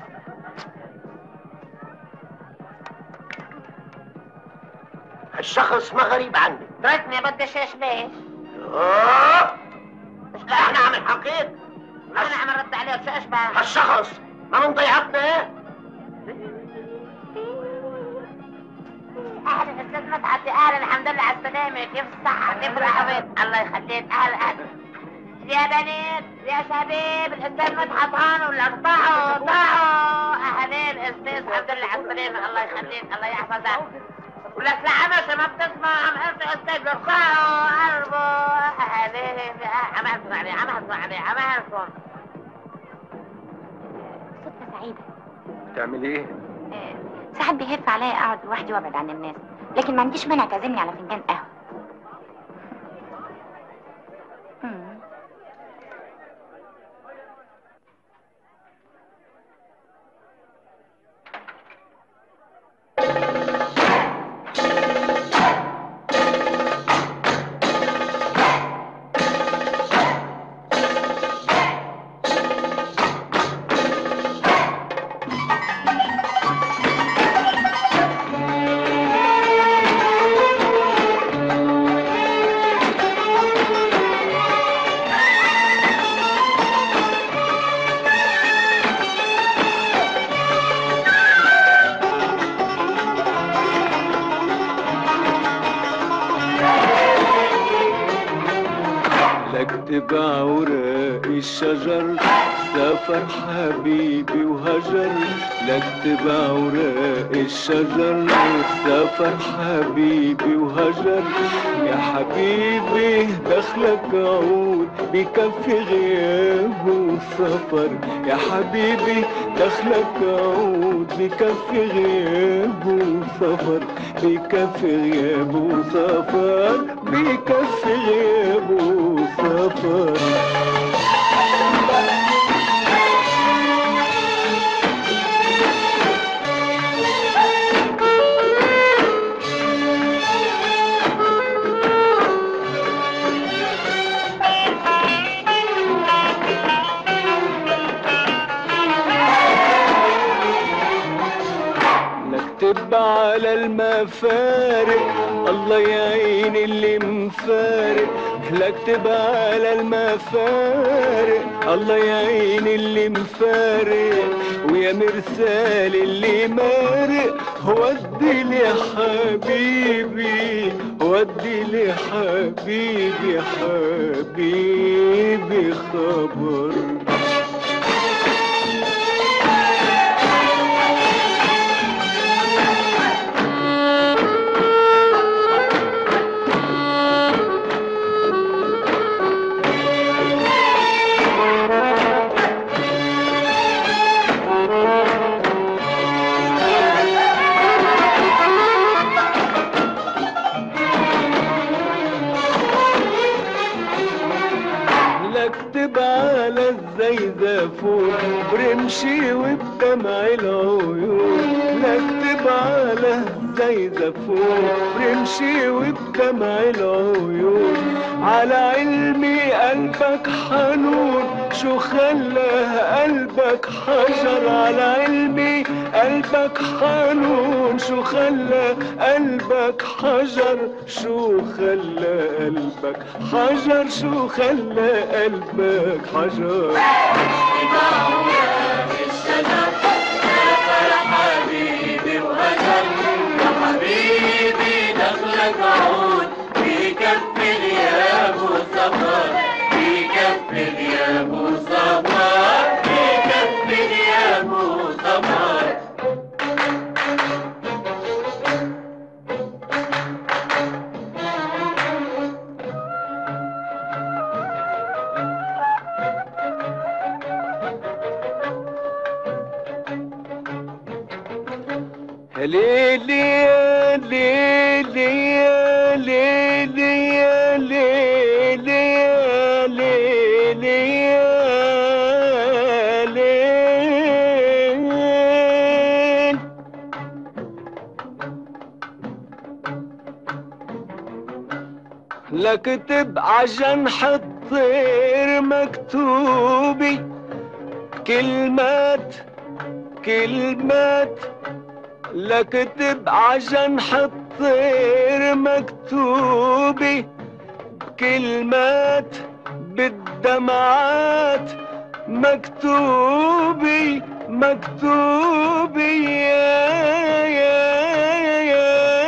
الشخص ما غريب عني تركني يا بد الشيش ليش؟ آه! لا احنا عامل حقيق انا عم رد عليك شو اشبه؟ هالشخص ما من ضيعتنا ايه اهلا استاذ مدحت اهلا الحمد لله على السلامه كيف الصحه كيف العافيه الله يخليك اهلا اهلا يا بنات يا شباب الاستاذ مدحت هون ولا طاعوا طاعوا اهلين استاذ الحمد لله على السلامه الله يخليك الله يحفظك ولك لعمش ما بتسمع عم انت استاذ ارفعوا قلبه اهلين عم اسمع عليه عم اسمع عليه عم اسمع صدفة سعيدة بتعملي ايه آه، ساعات بيهف عليا اقعد لوحدي وابعد عن الناس لكن ما عنديش مانع تعزمني على فنجان قهوة مم. لك اوراق الشجر سافر حبيبي وهجر لك اوراق الشجر سافر حبيبي وهجر يا حبيبي دخلك عود بكفي غياب وسفر يا حبيبي دخلك عود بكفي غياب وسفر بكفي غياب وسفر بكفي غياب وسفر نكتب على المفارق الله يعين اللي مفارق نكتب على المفارق الله يعين اللي مفارق ويا مرسال اللي مارق ودي لي حبيبي ودي لي حبيبي حبيبي خبر اكتب على الزيزفون برمشي وبدمع العيون نكتب على الزيزفون برمشي وبدمع العيون على علمي قلبك حنون شو خلى قلبك حجر على علمي قلبك حنون شو خلى قلبك حجر شو خلى قلبك حجر شو خلى قلبك حجر حبيبي وهجر يا حبيبي دخلك عود في كف الياب وسفر في كف الياب وسفر في كف الياب وسفر ليلي يا ليلي يا ليلي يا ليلي يا ليلي يا ليل لكتب عجنح الطير مكتوبي كلمات كلمات لكتب عجنح الطير مكتوبي بكلمات بالدمعات مكتوبي مكتوبي يا يا يا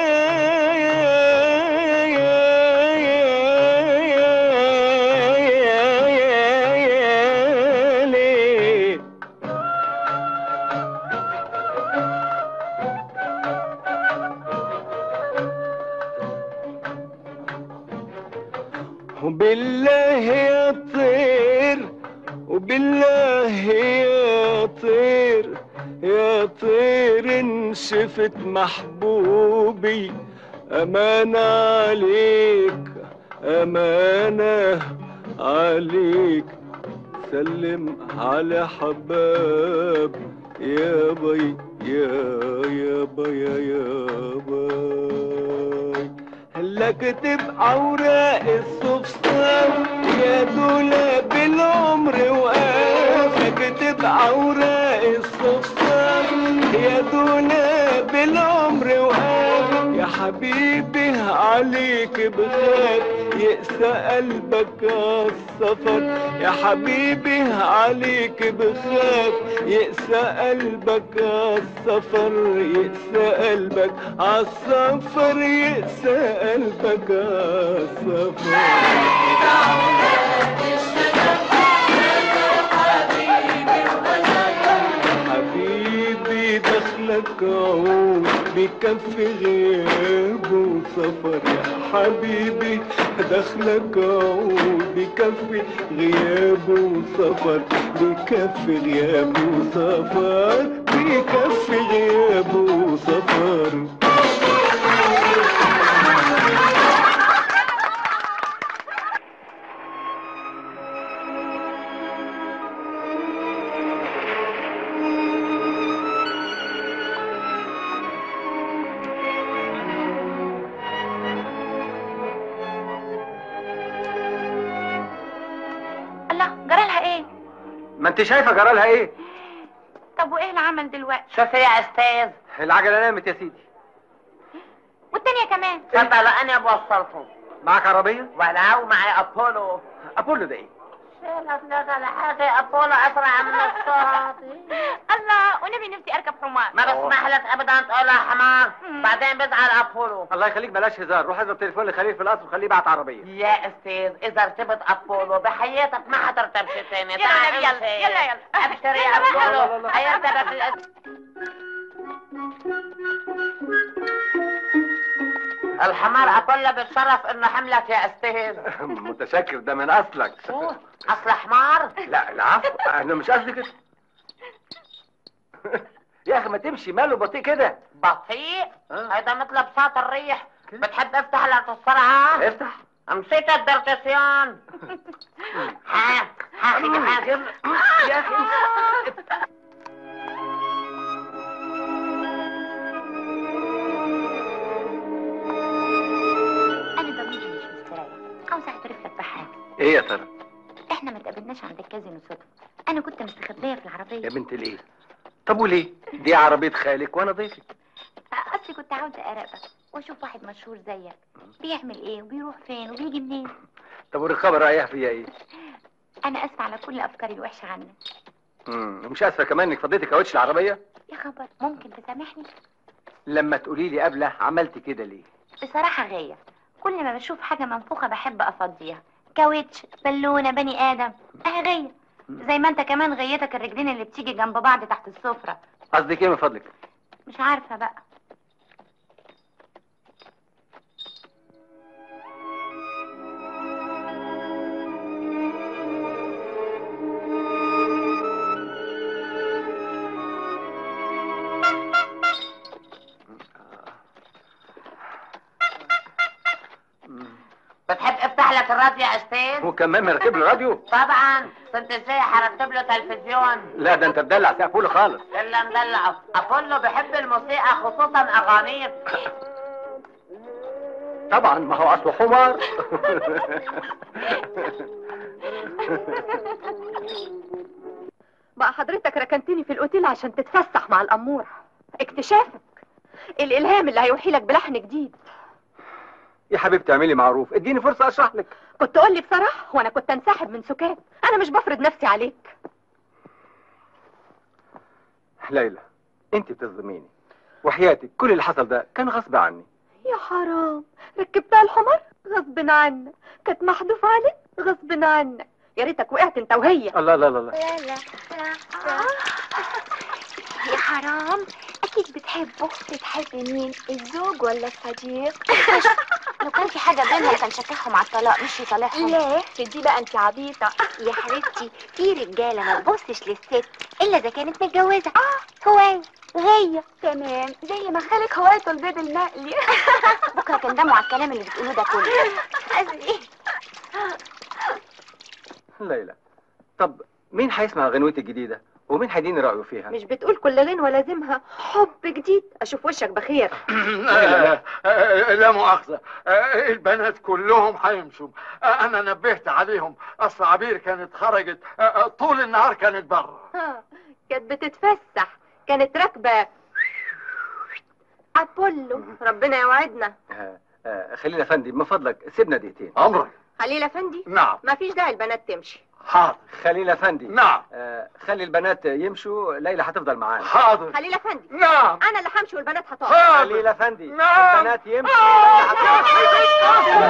وبالله يا طير وبالله يا طير يا طير ان شفت محبوبي أمانة عليك أمانة عليك سلم على حباب يا بي يا يا بي يا يا بي هلا كتب اوراق الصفصان يا دولاب العمر وقاف كتب اوراق الصفصان يا دولاب العمر وقاف يا حبيبي عليك بخاف يقسى قلبك عالسفر يا حبيبي عليك بخاف يقسى قلبك عالسفر يقسى قلبك عالسفر يقسى قلبك عالسفر حبيبي دخلك عود بكف غياب وسفر يا حبيبي دخلك عود بكف غياب وسفر بكف غياب وسفر بكف غياب وسفر الله جرالها ايه ما انت شايفه جرالها ايه طب وايه العمل دلوقتي شوف يا استاذ العجله نامت يا سيدي والتانية كمان اتفضل انا بوصلكم معاك عربيه ولو معي ابولو ابولو ده ايه شيلة ثلاثة لحاجة ابولو اسرع من الصوت الله ونبي نفسي اركب حمار ما بسمح لك ابدا تقولها حمار بعدين بزعل ابولو الله يخليك بلاش هزار روح اضرب تليفون لخليل في القصر وخليه يبعت عربيه يا استاذ اذا ارتبط ابولو بحياتك ما حترتبش تاني يلا تعال نبي، يلا، امشي. يلا، يلا. ابشر يا يلا بقى. ابولو هيرتبط الأس... الحمار ابولو بالشرف انه حملك يا استاذ متشكر ده من اصلك اصل حمار لا العفو انا مش قصدي كده يا اخي ما تمشي ماله بطيء كده بطيء هيدا مثل بساط الريح بتحب افتح لك السرعة افتح نسيت الدرتسيون ها ها اخي ها يا اخي انا ضميري مش مستريح عاوز اعترف لك بحاجه ايه يا ترى احنا احنا ما تقابلناش عند الكازينو صدفه انا كنت مستخبيه في يا العربيه بنت الايه طب وليه دي عربيه خالك وانا ضيفك اصلي كنت عاوزه اراقبك واشوف واحد مشهور زيك بيعمل ايه وبيروح فين وبيجي منين طب والرقابه رايح فيها ايه انا اسفه على كل افكاري الوحشه عنك امم مش اسفه كمان انك فضيتي كاوتش العربيه يا خبر ممكن تسامحني لما تقولي لي قبله عملت كده ليه بصراحه غير كل ما بشوف حاجه منفوخه بحب افضيها كاوتش بالونه بني ادم اه غير زي ما انت كمان غيتك الرجلين اللي بتيجي جنب بعض تحت السفره قصدك ايه من فضلك مش عارفه بقى بتحب افتح لك الراديو يا استاذ وكمان مركب له راديو طبعا كنت ازاي هرتب له تلفزيون لا ده انت مدلع سقفوله خالص الا مدلع ابولو بيحب الموسيقى خصوصا اغانيه طبعا ما هو اصله حمار بقى حضرتك ركنتني في الاوتيل عشان تتفسح مع الاموره اكتشافك الالهام اللي هيوحي لك بلحن جديد يا حبيبتي اعملي معروف اديني فرصه اشرح لك كنت تقول لي بصراحه وانا كنت انسحب من سكات انا مش بفرض نفسي عليك ليلى انت بتظلميني وحياتك كل اللي حصل ده كان غصب عني يا حرام ركبتها الحمار غصب عنك كانت محذوفه عليك غصب عنك يا ريتك وقعت انت وهي الله لا لا لا يا حرام اكيد بتحبه بتحب مين الزوج ولا الصديق لو كان في حاجه بينهم كان شككهم على الطلاق مش يصالحهم لا في دي بقى انت عبيطه يا حبيبتي في رجاله ما تبصش للست الا اذا كانت متجوزه اه هوايه وهي تمام زي ما خالك هوايته البيض المقلي بكره تندموا على الكلام اللي بتقولوه ده كله قصدي ليلى طب مين هيسمع غنوتي الجديده ومين هيديني رايه فيها مش بتقول كل غنوه لازمها حب جديد اشوف وشك بخير آه، آه، لا مؤاخذة آه، البنات كلهم هيمشوا آه، أنا نبهت عليهم أصل عبير كانت خرجت آه، آه، طول النهار كانت بره ها، كانت بتتفسح كانت راكبه ابولو ربنا يوعدنا آه، آه، خليل افندي من فضلك سيبنا دقيقتين أمرك خليل افندي نعم ما فيش داعي البنات تمشي حاضر خليل افندي نعم آه، خلي البنات يمشوا ليلى هتفضل معانا حاضر خليل افندي نعم انا اللي همشي والبنات هتقعد حاضر خليل افندي نعم. البنات يمشوا ليلى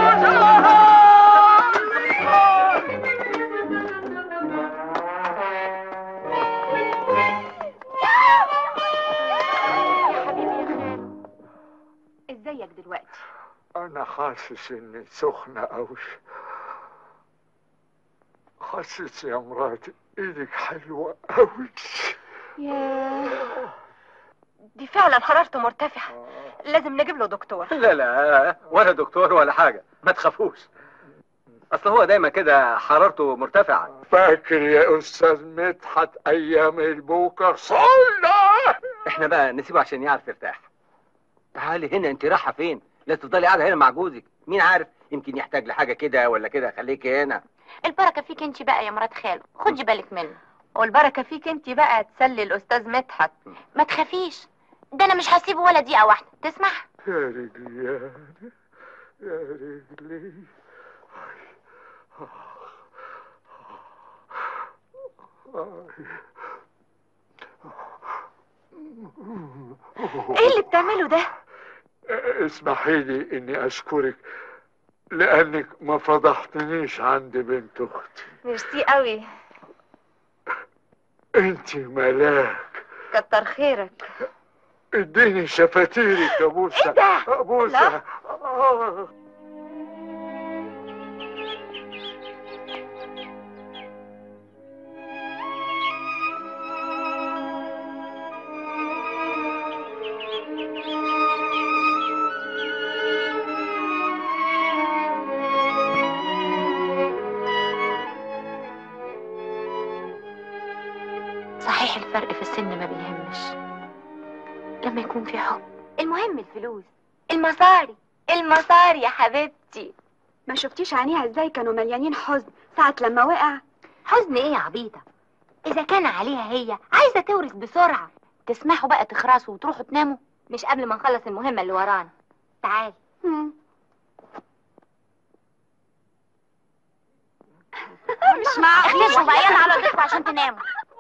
يا حبيبي يا خالد ازيك دلوقتي أنا حاسس إني سخنة أوي حاسس يا مراتي إيدك حلوة أوي ياه دي فعلا حرارته مرتفعه لازم نجيب له دكتور لا لا ولا دكتور ولا حاجه ما تخافوش اصل هو دايما كده حرارته مرتفعه فاكر يا أستاذ مدحت أيام البوكر صلى احنا بقى نسيبه عشان يعرف يرتاح تعالي هنا انت رايحه فين لا تفضلي قاعده هنا مع جوزك مين عارف يمكن يحتاج لحاجه كده ولا كده خليكي هنا البركه فيك انت بقى يا مرات خاله خدي بالك منه والبركه فيك انت بقى تسلي الاستاذ مدحت ما تخافيش ده انا مش هسيبه ولا دقيقه واحده تسمع يا رجلي يا يا رجلي ايه اللي بتعمله ده اسمحي لي اني اشكرك لانك ما فضحتنيش عند بنت اختي ميرسي قوي انت ملاك كتر خيرك اديني شفاتيرك يا بوسه إيه ده؟ بوسه لا. آه. صحيح الفرق في السن ما بيهمش لما يكون في حب المهم الفلوس المصاري المصاري يا حبيبتي ما شفتيش عينيها ازاي كانوا مليانين حزن ساعة لما وقع حزن ايه يا عبيطة اذا كان عليها هي عايزة تورث بسرعة تسمحوا بقى تخرسوا وتروحوا تناموا مش قبل ما نخلص المهمة اللي ورانا تعالي مش معقول اخلصوا بقى يلا على ضيفكم عشان تناموا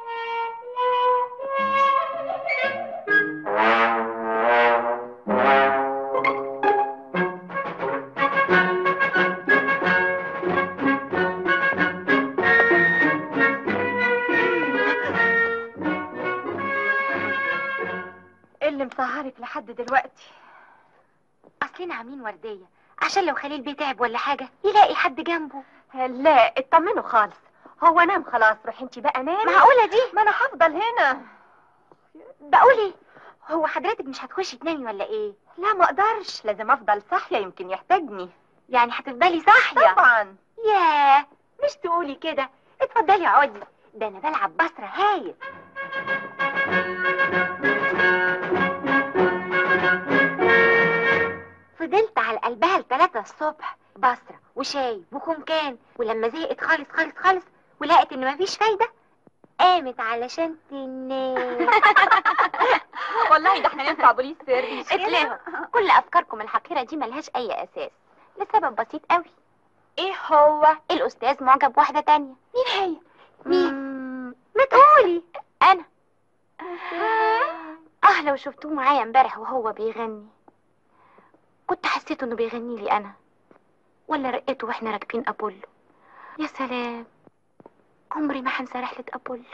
ايه اللي مسهرك لحد دلوقتي اصلنا عاملين وردية عشان لو خليل بيه تعب ولا حاجة يلاقي حد جنبه لا اطمنوا خالص هو نام خلاص روحي انت بقى نامي معقولة دي ما انا هفضل هنا بقول ايه هو حضرتك مش هتخشي تنامي ولا ايه لا ما اقدرش لازم افضل صاحيه يمكن يحتاجني يعني هتفضلي صاحية طبعا ياه مش تقولي كده اتفضلي اقعدي ده انا بلعب بصرة هايل فضلت على قلبها لتلاتة الصبح بصرة وشاي وخمكان ولما زهقت خالص خالص خالص ولقت ان مفيش فايدة قامت علشان تنام والله ده احنا ننفع بوليس سري اتلهوا كل افكاركم الحقيرة دي ملهاش اي اساس لسبب بسيط قوي ايه هو الاستاذ معجب بواحدة تانية مين هي مين ما تقولي انا اه لو شفتوه معايا امبارح وهو بيغني كنت حسيت انه بيغني لي انا ولا رقته واحنا راكبين ابولو يا سلام عمري ما هنسى رحلة ابولو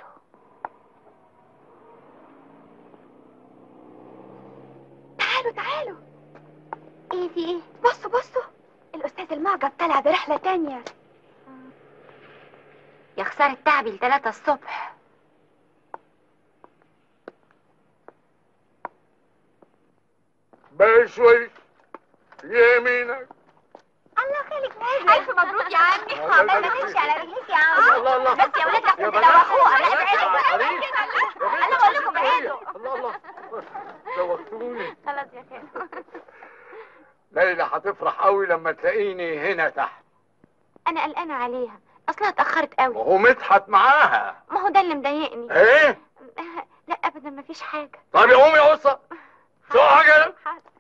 تعالوا تعالوا ايه في ايه بصوا بصوا الاستاذ المعجب طلع برحلة تانية يا خسارة تعبي لتلاتة الصبح بشوي يمينك الله خليك نازل الف مبروك يا عمي الله عمال ما يبارك تمشي فيك. على رجليك يا عم الله الله بس يا ولاد لحسن يا تدوخوها بنات. لا ابعدوا يا انا بقول لكم ابعدوا الله الله دوختوني خلاص يا خالد ليلى هتفرح قوي لما تلاقيني هنا تحت انا قلقانة عليها اصلها اتأخرت قوي وهو مدحت معاها ما هو ده اللي مضايقني ايه لا ابدا مفيش حاجة طب قومي يا قصه شو حاجه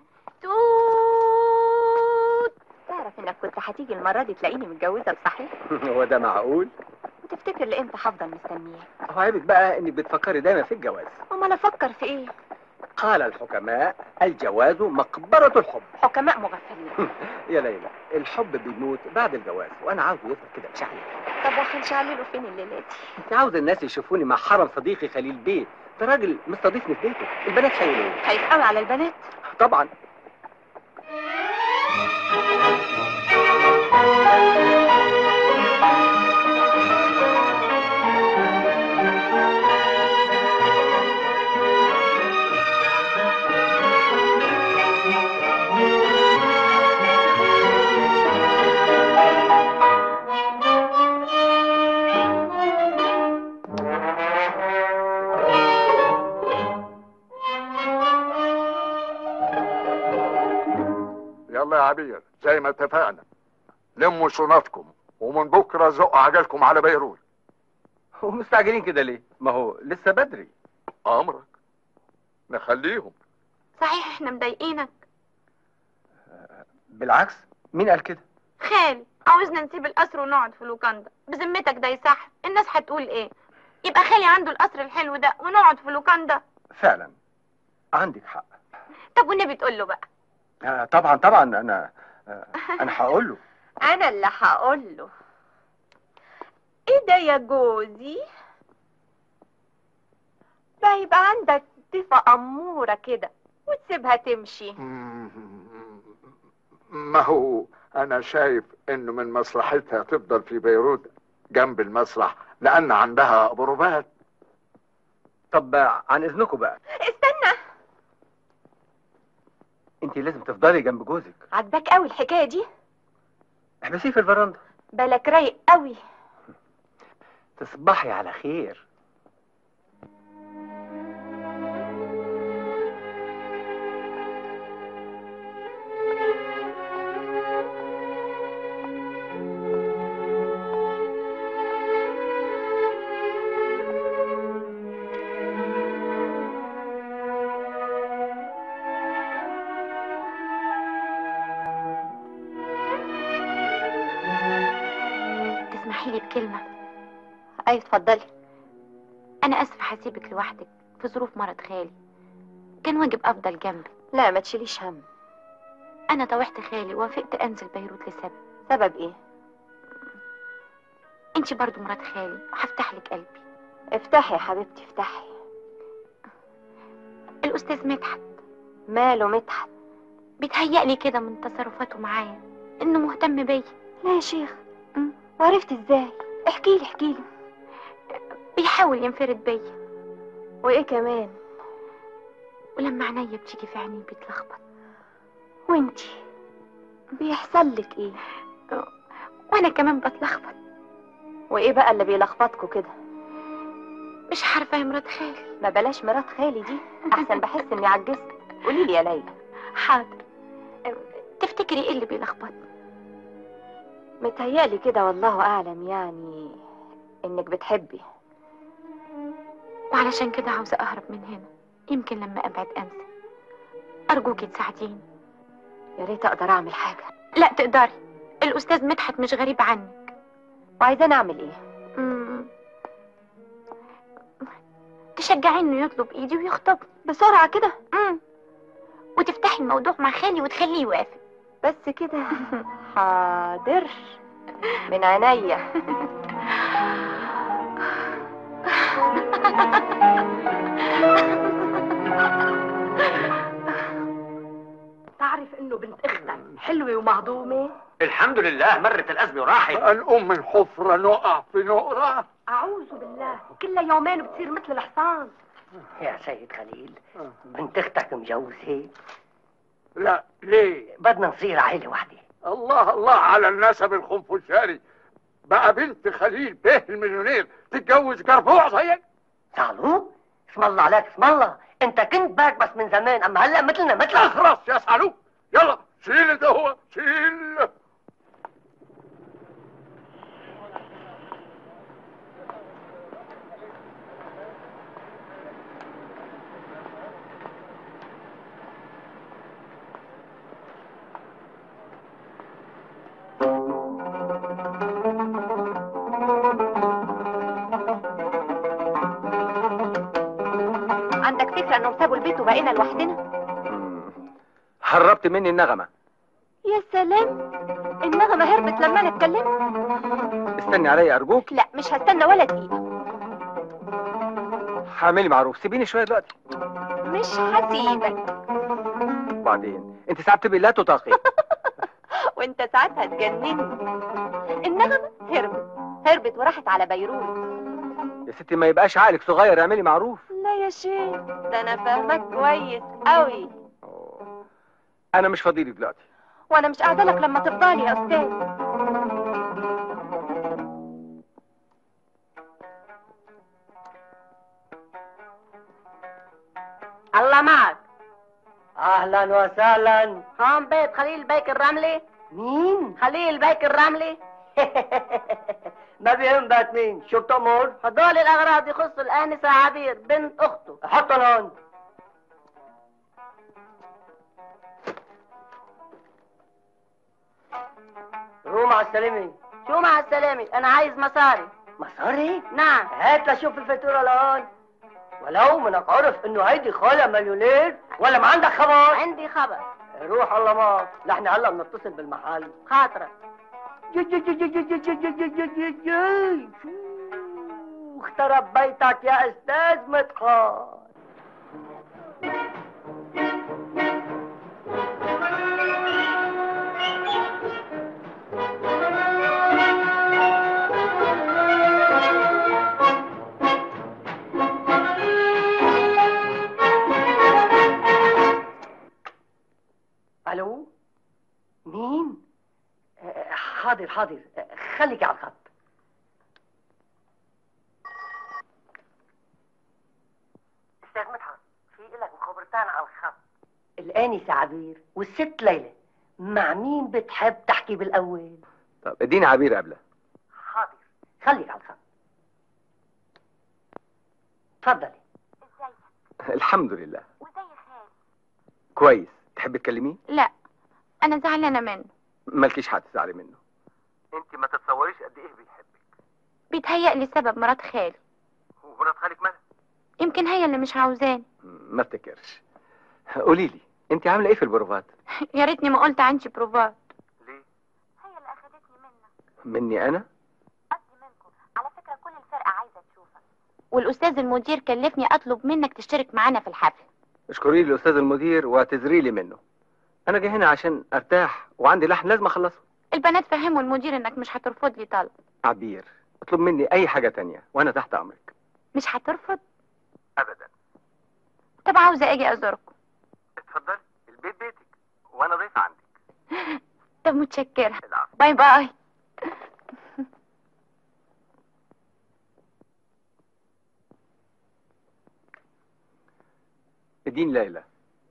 توت تعرف انك كنت هتيجي المره دي تلاقيني متجوزه بصحيح هو ده معقول؟ وتفتكر لامتى هفضل مستنياك هو عيبك بقى انك بتفكري دايما في الجواز امال افكر في ايه قال الحكماء الجواز مقبرة الحب حكماء مغفلين يا ليلى الحب بيموت بعد الجواز وانا عاوزه يفضل كده بشحن طب وهنشعلله فين الليله دي انت عاوز الناس يشوفوني مع حرم صديقي خليل بيه ده راجل مستضيفني في بيته البنات هيقولوا ايه خايف قوي على البنات طبعا يلا يا عبير زي ما اتفقنا لموا شنطكم ومن بكره زقوا عجلكم على بيروت ومستعجلين كده ليه ما هو لسه بدري امرك نخليهم صحيح احنا مضايقينك بالعكس مين قال كده خالي عاوزنا نسيب القصر ونقعد في لوكاندا بذمتك ده يصح الناس هتقول ايه يبقى خالي عنده القصر الحلو ده ونقعد في لوكاندا فعلا عندك حق طب والنبي تقول له بقى آه طبعا طبعا انا آه انا هقول له انا اللي هقول له ايه ده يا جوزي ده يبقى عندك صفة أمورة كده وتسيبها تمشي ما هو انا شايف انه من مصلحتها تفضل في بيروت جنب المسرح لان عندها بروفات طب آه، عن اذنكم بقى استنى انت لازم تفضلي جنب جوزك عجبك قوي الحكاية دي احبسيه في الفرندا بالك رايق قوي تصبحي على خير طيب كلمة اي اتفضلي أنا آسفة هسيبك لوحدك في ظروف مرض خالي كان واجب أفضل جنبي لا ما تشيليش هم أنا طوحت خالي ووافقت أنزل بيروت لسبب سبب ايه أنت برضو مرات خالي وهفتح لك قلبي افتحي يا حبيبتي افتحي الأستاذ مدحت ماله مدحت بيتهيألي كده من تصرفاته معايا إنه مهتم بيا لا يا شيخ وعرفت ازاي احكي لي احكي لي بيحاول ينفرد بيا وايه كمان ولما عينيا بتيجي في عينيه بيتلخبط وانتي بيحصل لك ايه وأنا كمان بتلخبط وايه بقى اللي بيلخبطكوا كده مش عارفة يا مرات خالي ما بلاش مرات خالي دي احسن بحس اني عجزت قولي لي يا ليلى حاضر تفتكري ايه اللي بيلخبطني متهيألي كده والله اعلم يعني انك بتحبي وعلشان كده عاوزة أهرب من هنا يمكن لما أبعد أنسى أرجوكي تساعديني يا ريت اقدر اعمل حاجه لا تقدري الأستاذ مدحت مش غريب عنك وعايزاني اعمل ايه مم. تشجعي انه يطلب ايدي ويخطبني بسرعه كده مم. وتفتحي الموضوع مع خالي وتخليه يوافق بس كده حاضر من عينيا تعرف انه بنت اختك حلوه ومهضومه الحمد لله مرت الأزمة وراحت نقوم من حفرة نقع في نقرة اعوذ بالله كل يومين بتصير مثل الحصان يا سيد خليل بنت اختك مجوزة لا ليه بدنا نصير عيلة واحدة الله الله على النسب الخنفشاري بقى بنت خليل بيه المليونير تتجوز جربوع زيك سالو اسم الله عليك اسم الله انت كنت باك بس من زمان اما هلا مثلنا مثلك اخرس يا سالو يلا شيل ده هو شيل عندك فكره انهم سابوا البيت وبقينا لوحدنا هربت مني النغمة يا سلام النغمه هربت لما انا اتكلمت استني عليا أرجوك لا مش هستنى ولا دقيقه حاملي معروف سيبيني شوية دلوقتي مش هسيبك وبعدين انت ساعات تبقي لا تطاقي وانت ساعتها تجنني النغمه هربت هربت وراحت على بيروت يا ستي ما يبقاش عقلك صغير اعملي معروف لا يا شيخ ده انا فاهمك كويس قوي انا مش فاضيلي دلوقتي وانا مش قاعده لك لما تفضلي يا استاذ الله معك اهلا وسهلا هون بيت خليل بيك الرملي مين خليل بيك الرملي ما بيهم بات مين شو بتأمر هدول الأغراض يخصوا الآنسة عبير بنت أخته حطها لهون روح مع السلامة شو مع السلامة أنا عايز مصاري مصاري نعم هات لشوف الفاتورة لهون ولو منك عرف انه هيدي خالة مليونير ولا ما عندك خبر عندي خبر روح الله معك نحن هلا بنتصل بالمحل خاطرك جي جي جي جي جي جي جي جي جي جي جي شو اخترب بيتك يا استاذ مدحت الو مين آه، حاضر حاضر آه، خليك على الخط استاذ مدحت في لك مخابرتان على الخط الآنسة عبير والست ليلى مع مين بتحب تحكي بالأول طب اديني عبير قبله حاضر خليك على الخط اتفضلي الحمد لله وزي خالي كويس تحب تكلميه لا أنا زعلانة منه مالكيش حد تزعلي منه انت ما تتصوريش قد ايه بيحبك بيتهيألي سبب مرات خالي ومرات خالك مالها يمكن هي اللي مش عاوزاني ما افتكرش قولي لي انت عامله ايه في البروفات يا ريتني ما قلت عندي بروفات هي اللي اخدتني منك مني انا قصدي منكم على فكره كل الفرقه عايزه تشوفك والاستاذ المدير كلفني اطلب منك تشترك معانا في الحفل اشكري لي الاستاذ المدير واعتذري لي منه انا جاي هنا عشان ارتاح وعندي لحن لازم اخلصه البنات فهموا المدير انك مش هترفض لي طلب عبير اطلب مني اي حاجه تانية وانا تحت امرك مش هترفض ابدا طب عاوزه اجي ازوركم اتفضلي البيت بيتك وانا ضيف عندك طب متشكره باي باي اديني ليلى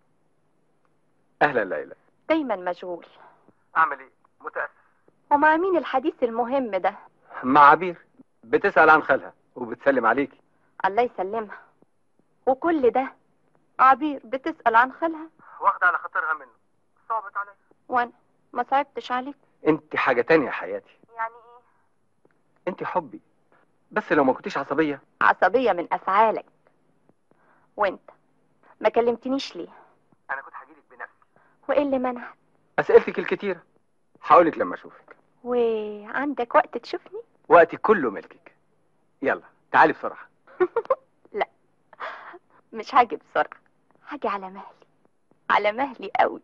اهلا ليلى دايما مشغول اعمل ايه متاسف ومع مين الحديث المهم ده مع عبير بتسال عن خالها وبتسلم عليكي الله يسلمها وكل ده عبير بتسأل عن خالها واخده على خاطرها منه صعبت عليا وانا ما صعبتش عليك انت حاجه تانية يا حياتي يعني ايه انت حبي بس لو ما كنتيش عصبيه عصبية من افعالك وانت ما كلمتنيش ليه انا كنت هجيلك بنفسي وايه اللي منعك اسئلتك الكتيره هقولك لما اشوفك وعندك وقت تشوفني وقتي كله ملكك يلا تعالي بسرعه لا مش هاجي بسرعة هاجي على مهلي على مهلي قوي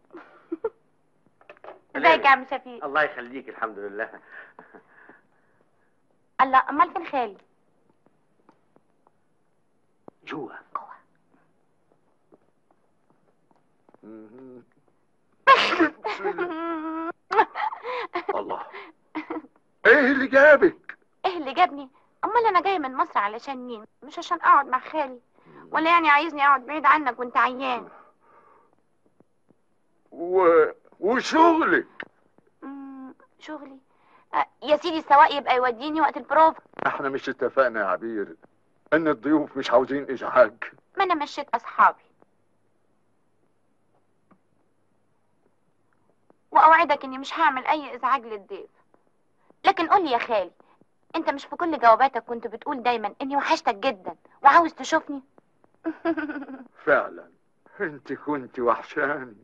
ازيك يا عم شفيق الله يخليك الحمد لله الله امال فين خالي جوا الله ايه اللي جابك ايه اللي جابني امال انا جايه من مصر علشان مين مش عشان اقعد مع خالي ولا يعني عايزني اقعد بعيد عنك وانت عيان و... وشغلك مم، شغلي آه، يا سيدي السواق يبقى يوديني وقت البروف احنا مش اتفقنا يا عبير ان الضيوف مش عاوزين ازعاج ما انا مشيت اصحابي واوعدك اني مش هعمل اي ازعاج للضيف لكن قولي يا خالي انت مش في كل جواباتك كنت بتقول دايما اني وحشتك جدا وعاوز تشوفني فعلا انت كنت وحشاني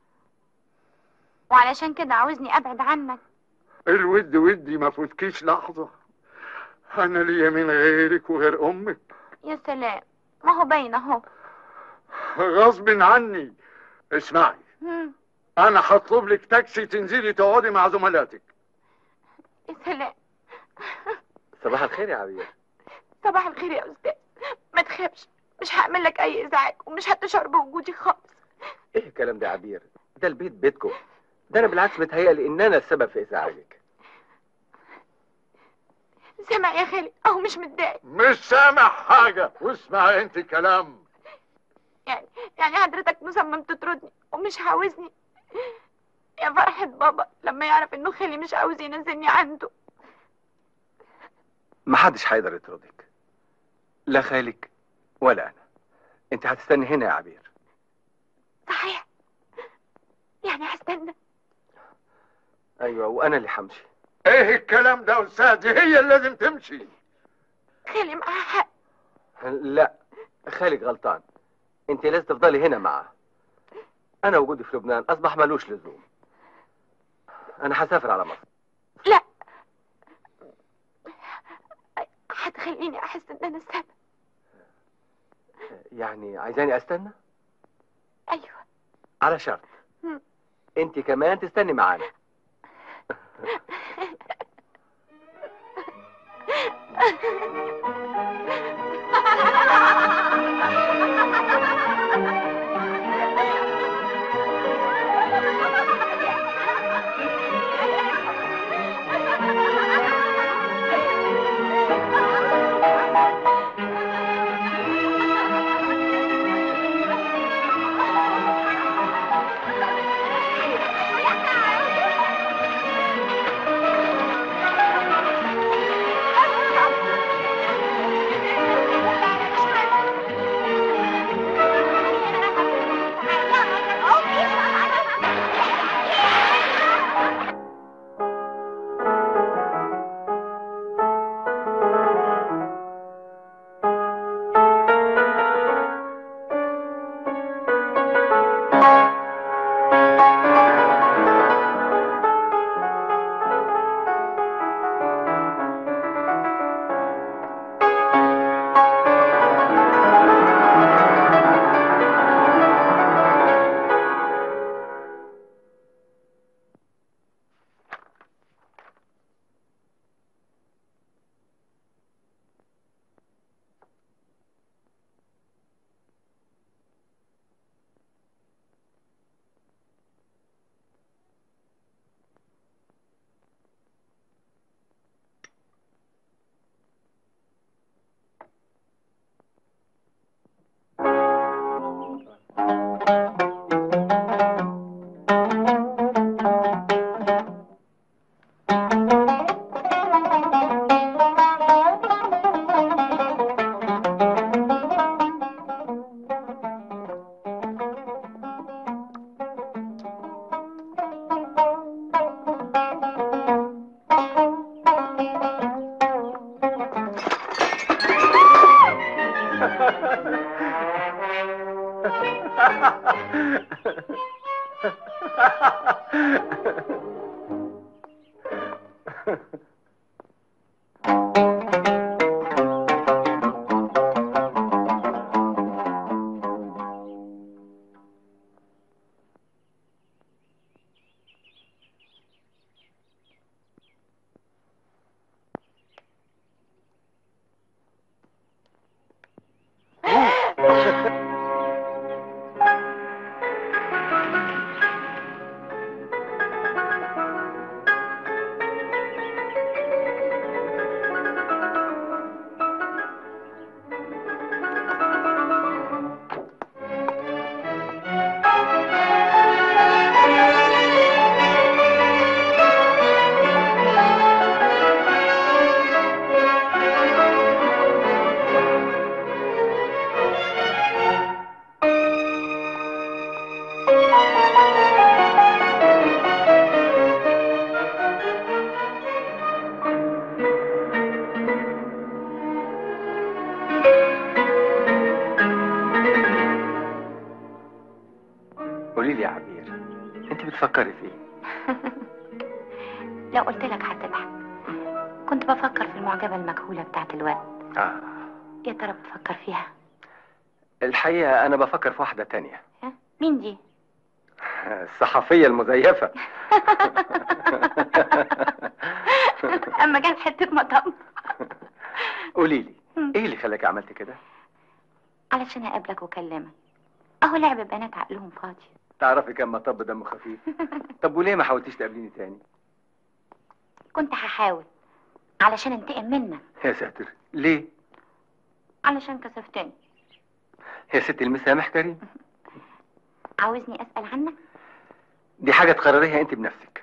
وعلشان كده عاوزني ابعد عنك الود ودي ما فوتكيش لحظة انا ليا من غيرك وغير امك يا سلام ما هو باين اهو غصب عني اسمعي مم، انا هطلب لك تاكسي تنزلي تقعدي مع زملاتك يا سلام صباح الخير يا عبير صباح الخير يا استاذ ما تخافش مش هعمل لك اي ازعاج ومش هتشعر بوجودي خالص ايه الكلام ده يا عبير ده البيت بيتكم ده انا بالعكس متهيألي ان انا السبب في ازعاجك سامع يا خالي اهو مش متضايق مش سامع حاجة واسمع انت كلام يعني يعني حضرتك مصمم تطردني ومش عاوزني يا فرحة بابا لما يعرف انه خالي مش عاوز ينزلني عنده محدش هيقدر يطردك لا خالك ولا انا انت هتستني هنا يا عبير صحيح يعني هستنى ايوه وانا اللي همشي ايه الكلام ده يا استاذ دي هي اللي لازم تمشي خالي معاه حق لا خالك غلطان انت لازم تفضلي هنا معاه انا وجودي في لبنان اصبح ملوش لزوم انا هسافر على مصر لا هتخليني احس ان انا السبب يعني عايزاني استنى ايوه على شرط مم. انت كمان تستني معانا قولي لي يا عبير انت بتفكري في ايه لو قلت لك هتضحك كنت بفكر في المعجبة المجهولة بتاعت الواد آه. يا ترى بتفكر فيها الحقيقة أنا بفكر في واحدة تانية مين دي الصحفية المزيفة اما جت حتة مطعم قولي لي ايه اللي خلاك عملت كده علشان اقابلك واكلمك اهو لعب بنات عقلهم فاضي تعرفي كم مطب دمه خفيف طب وليه ما حاولتيش تقابليني تاني كنت هحاول علشان انتقم منك يا ساتر ليه علشان كسفتني يا ست المسامح كريم عاوزني اسال عنك دي حاجة تقرريها انت بنفسك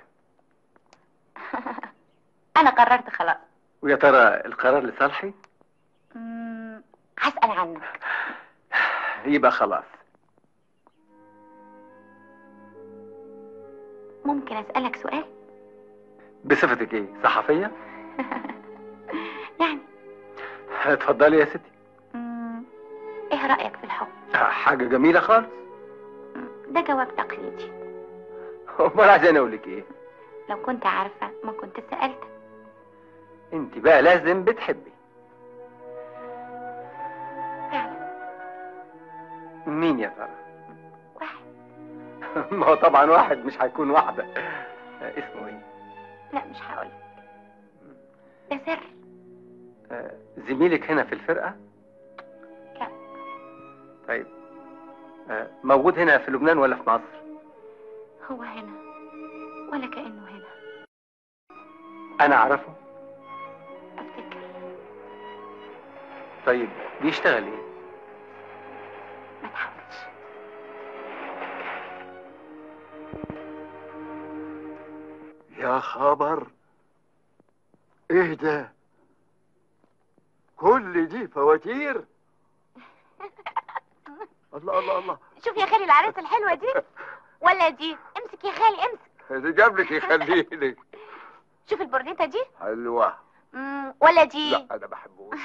انا قررت خلاص ويا ترى القرار لصالحي مم، هسال عنك يبقى خلاص ممكن اسالك سؤال بصفتك ايه صحفية يعني اتفضلي يا ستي مم، ايه رايك في الحب حاجة جميلة خالص ده جواب تقليدي امال عايزاني اقول لك ايه لو كنت عارفه ما كنت سالتك انت بقى لازم بتحبي فعلا مين يا ترى ما هو طبعا واحد مش هيكون واحدة اسمه ايه لا مش هقول ده سر آه، زميلك هنا في الفرقة لا طيب آه، موجود هنا في لبنان ولا في مصر هو هنا ولا كانه هنا انا اعرفه افتكر طيب بيشتغل ايه ما تحاولش يا خبر ايه ده كل دي فواتير الله الله الله شوف يا خالي العريس الحلوه دي ولا دي امسك يا خالي امسك ده جاب لك يخليه لك شوف البورنيطه دي حلوه مم، ولا دي لا انا بحبوش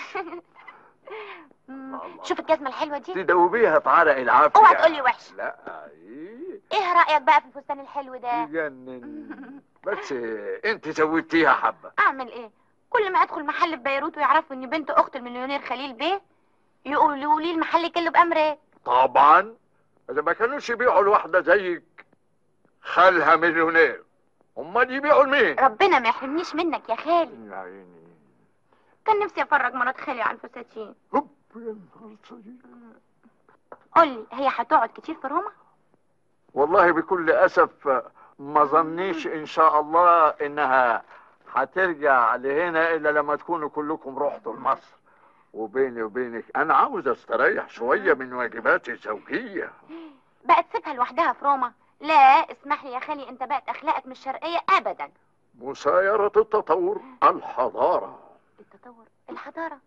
مم، شوف الجزمه الحلوه دي تدوبيها في عرق العافيه اوعى تقول لي وحش لا ايه ايه رايك بقى في الفستان الحلو ده يجنن بس انت زودتيها حبه اعمل ايه كل ما ادخل محل في بيروت ويعرفوا اني بنت اخت المليونير خليل بيه يقولوا لي المحل كله بامرك طبعا اذا ما كانوش يبيعوا الواحده زيك خالها مليونير امال يبيعوا لمين ربنا ما يحرمنيش منك يا خالي يا عيني كان نفسي افرج مرات خالي على الفساتين هوب يا نهار صديق. قول لي هي هتقعد كتير في روما والله بكل اسف ما ظنيش ان شاء الله انها هترجع لهنا الا لما تكونوا كلكم رحتوا لمصر وبيني وبينك انا عاوز استريح شويه من واجباتي الزوجيه بقت تسيبها لوحدها في روما لا اسمح لي يا خالي انت بقت اخلاقك مش شرقيه ابدا مسايره التطور الحضاره التطور الحضاره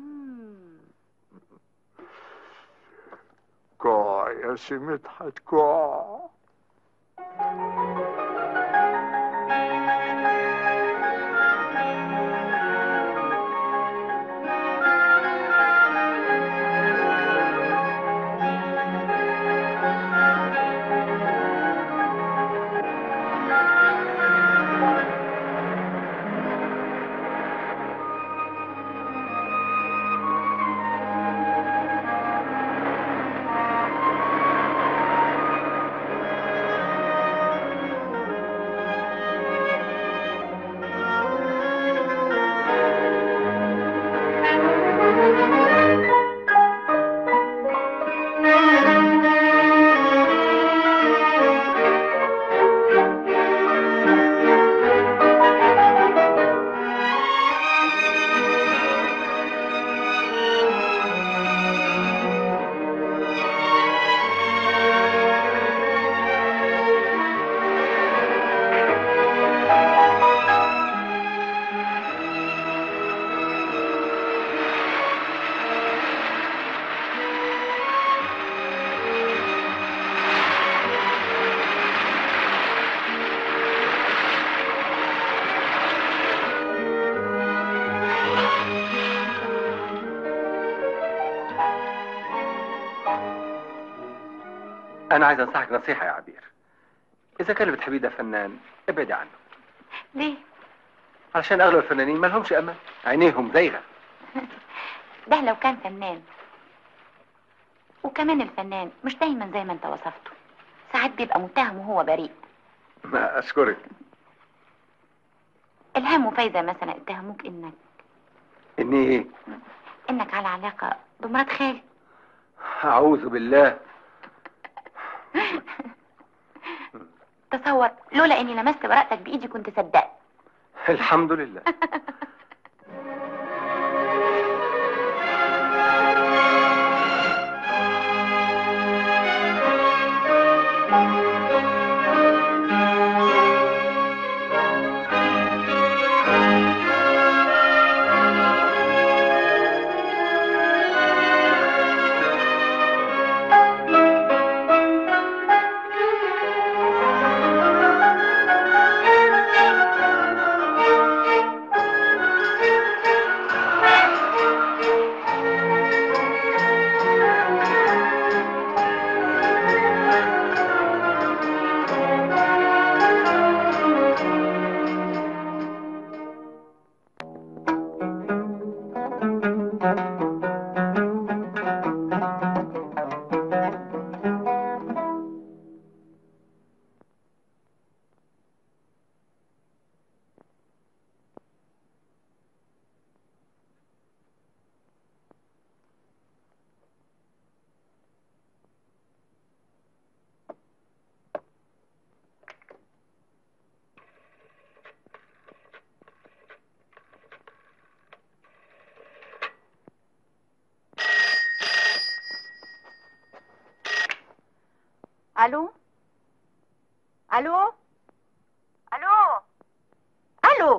كوع يا سي مدحت كوع انا عايز انصحك نصيحه يا عبير اذا كان اللي بتحبيه ده فنان ابعدي عنه ليه علشان اغلب الفنانين ما لهمش امان عينيهم زيغه ده لو كان فنان وكمان الفنان مش دايما زي ما انت وصفته ساعات بيبقى متهم وهو بريء ما اشكرك الهام وفايزة مثلا اتهموك انك اني ايه انك على علاقة بمرات خالي اعوذ بالله تصور لولا اني لمست براءتك بايدي كنت صدقت الحمد لله الو الو الو الو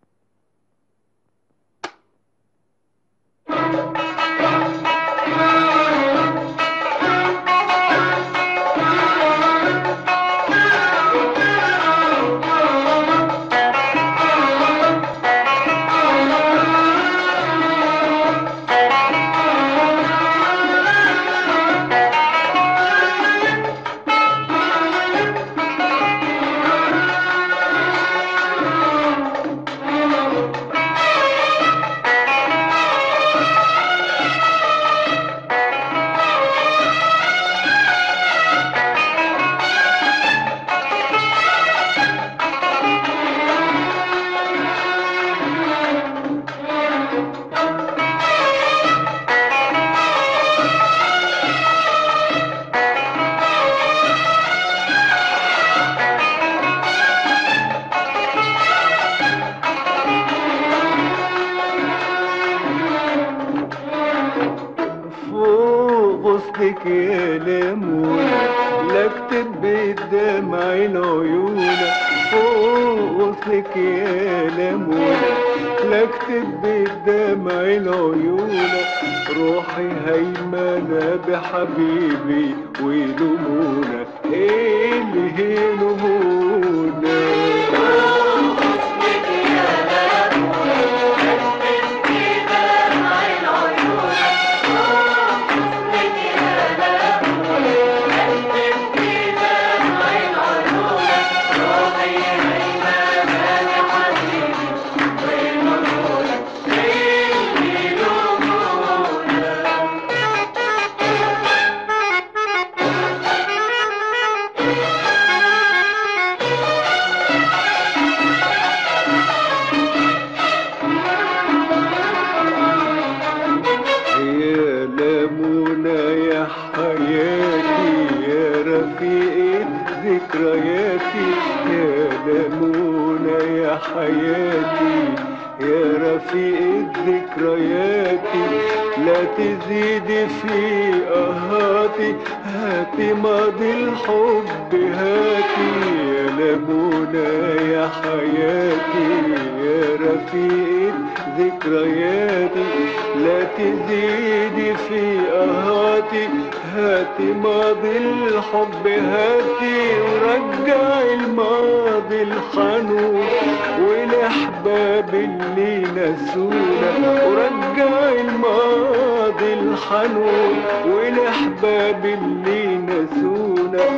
فوق غصنك يا ليمونة لا اكتب بالدمع العيونة فوق غصنك يا ليمونة لا اكتب بالدمع العيونة روحي هيمنة بحبيبي ولمونة ايه اللي هي لمونة يا لمونة يا حياتي يا رفيقة ذكرياتي يا لمونة يا حياتي يا رفيقة ذكرياتي لا تزيدي في قهاتي هاتي ماضي الحب هاتي يا لمونة يا حياتي يا رفيقة ذكرياتي لا تزيدي في قهاتي هاتي ماضي الحب هاتي ورجعي الماضي الحنون والاحباب اللي نسونا ورجعي الماضي الحنون والاحباب اللي نسونا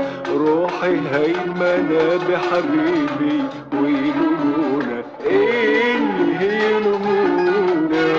روحي هيمنة بحبيبي ويلومونا ايه اللي يلومونا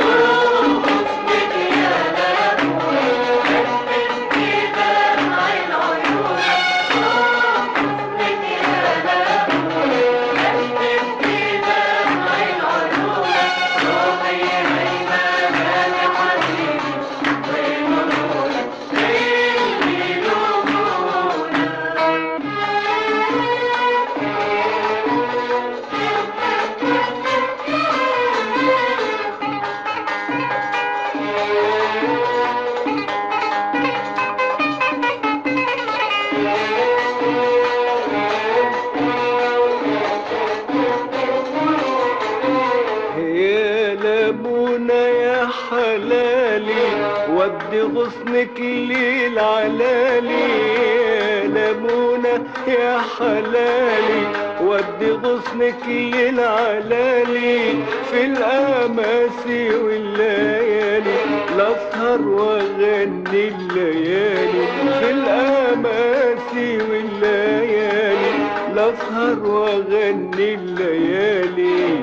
يا لمونة يا حلالي ودي غصنك ليل علالي يا لمونة يا حلالي ودي غصنك ليل علالي في الأماسي والليالي لأسهر وأغني الليالي في الأماسي والليالي لأسهر وأغني الليالي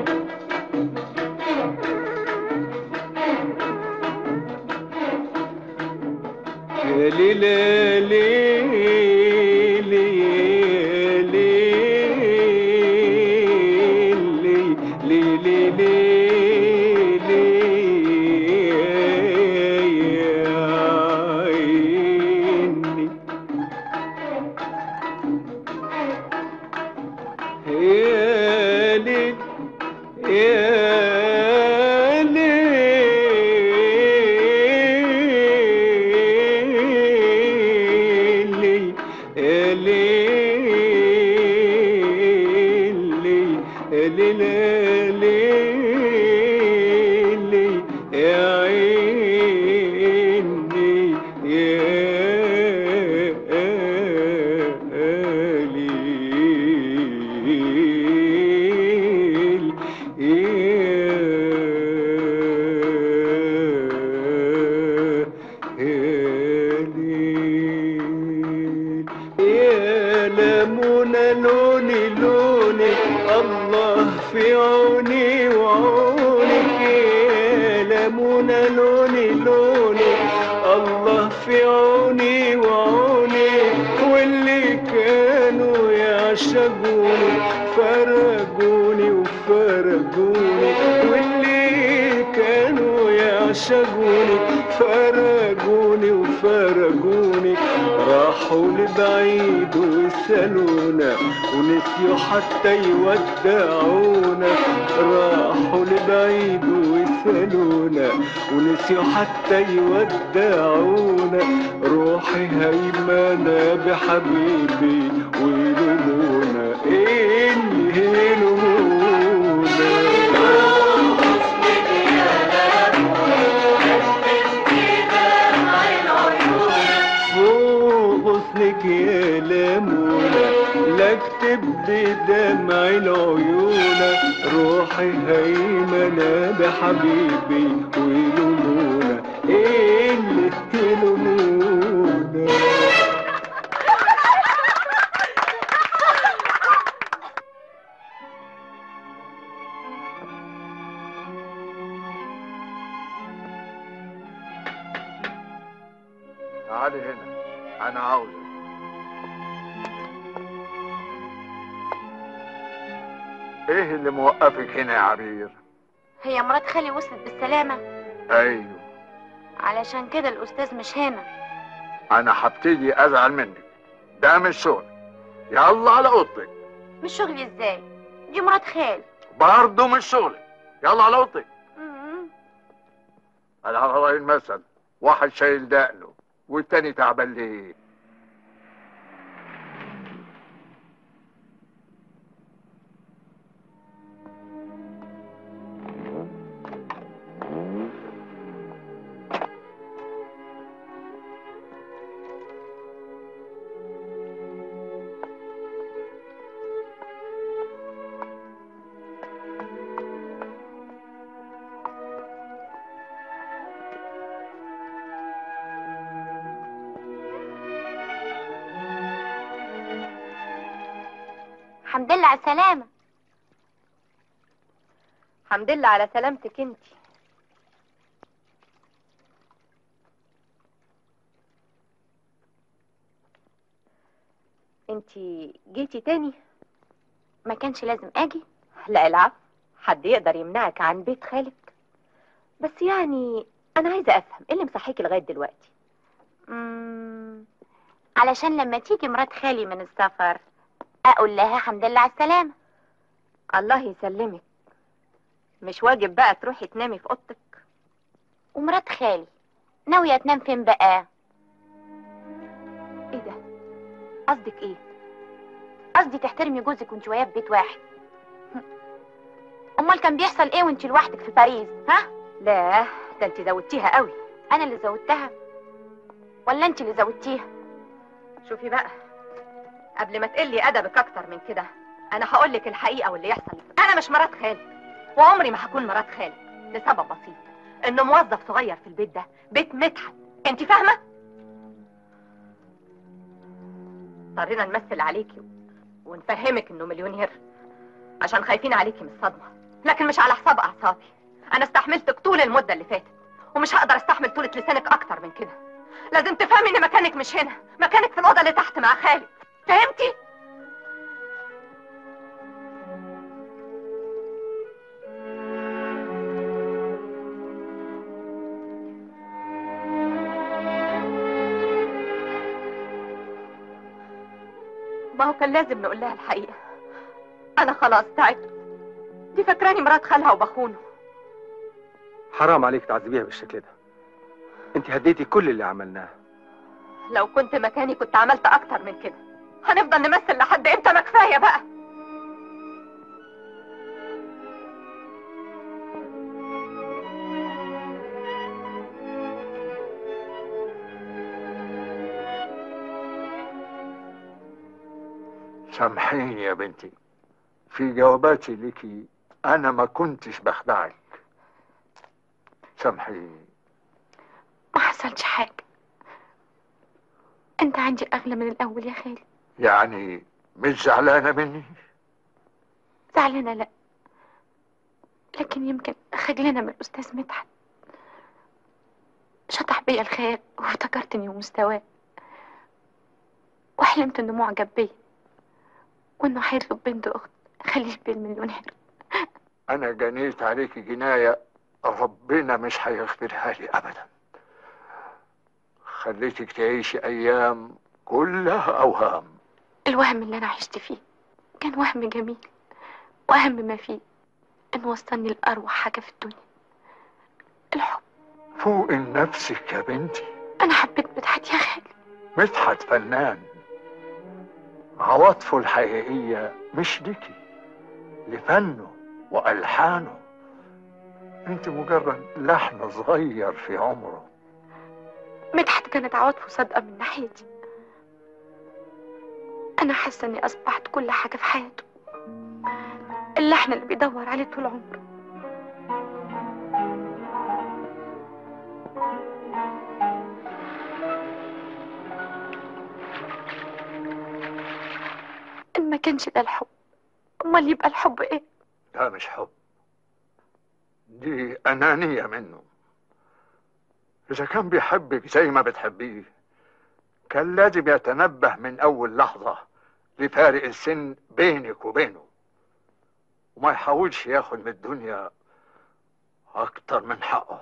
لي لي لي لي لي لي لي لي لي يا عيني يا ليل يا ليل يا ليل يا ليل ليل يا عيني يا ليل يا لمونة لوني لوني الله في عوني وعونك يا لمونة لوني لوني الله في عوني وعونك واللي كانوا يعشقوني فرقوني وفرقوني واللي كانوا يعشقوني فرقوني وفرقوني راحوا لبعيد وسالونا ونسيوا حتى يودعونا راحوا لبعيد وسالونا ونسيوا حتى يودعونا روحي هيمنة بحبيبي ويلومونا ايه اللي يلومونا فوق غصنك يا لمونة لا اكتب بدمع العيون روحي هيمنة بحبيبي ويلومونا ايه اللي تلومونا تعالي هنا انا عاوزك ايه اللي موقفك هنا يا عبير هي مرات خالي وصلت بالسلامة ايوه علشان كده الأستاذ مش هنا انا هبتدي ازعل منك ده مش شغل يلا على اوضتك مش شغلي ازاي دي مرات خال برضه مش شغلك يلا على اوضتك انا على رأي المثل واحد شايل دقنه والتاني تعبان ليه حمد لله على السلامة حمد لله على سلامتك انت انت جيتي تاني ما كانش لازم اجي لا العفو حد يقدر يمنعك عن بيت خالك بس يعني انا عايزه افهم ايه اللي مصحيكي لغايه دلوقتي مم... علشان لما تيجي مرات خالي من السفر اقول لها حمد لله على السلامة الله يسلمك مش واجب بقى تروحي تنامي في اوضتك ومرات خالي ناوية تنام فين بقى ايه ده قصدك ايه قصدي تحترمي جوزك وانت وياه في بيت واحد امال كان بيحصل ايه وانت لوحدك في باريس ها لا ده انت زودتيها قوي انا اللي زودتها ولا انت اللي زودتيها شوفي بقى قبل ما تقلي ادبك اكتر من كده انا هقول لك الحقيقه واللي يحصل انا مش مرات خالك وعمري ما هكون مرات خالك لسبب بسيط انه موظف صغير في البيت ده بيت مدحت انت فاهمه اضطرينا نمثل عليكي ونفهمك انه مليونير عشان خايفين عليكي من الصدمه لكن مش على حساب اعصابي انا استحملتك طول المده اللي فاتت ومش هقدر استحمل طولة لسانك اكتر من كده لازم تفهمي ان مكانك مش هنا مكانك في الاوضه اللي تحت مع خالد فهمتي ما هو كان لازم نقول لها الحقيقه انا خلاص تعبت دي فاكراني مرات خالها وبخونه حرام عليك تعذبيها بالشكل ده انت هديتي كل اللي عملناه لو كنت مكاني كنت عملت اكتر من كده هنفضل نمثل لحد امتى ما كفايه بقى سامحيني يا بنتي في جواباتي ليكي انا ما كنتش بخدعك سامحيني ما حصلش حاجة انت عندي اغلى من الاول يا خالي يعني مش زعلانه مني زعلانة لا لكن يمكن خجلانة من الاستاذ مدحت شطح بيا الخيال وافتكرتني ومستواه وحلمت انه معجب بيا وانه هيطلب بنت اخت خليل بيه المليونير انا جنيت عليكي جنايه ربنا مش هيغفرها لي ابدا خليتك تعيشي ايام كلها اوهام الوهم اللي انا عشت فيه كان وهم جميل واهم ما فيه انه وصلني لاروع حاجة في الدنيا الحب فوق نفسك يا بنتي انا حبيت مدحت يا خالي مدحت فنان عواطفه الحقيقية مش ليكي لفنه وألحانه انت مجرد لحن صغير في عمره مدحت كانت عواطفه صادقة من ناحيتي أنا حاسة إني أصبحت كل حاجة في حياته اللحن اللي بيدور عليه طول عمره إن ما كانش ده الحب أمال يبقى الحب إيه؟ ده مش حب دي أنانية منه إذا كان بيحبك زي ما بتحبيه كان لازم يتنبه من أول لحظة لفارق السن بينك وبينه وما يحاولش ياخد من الدنيا أكتر من حقه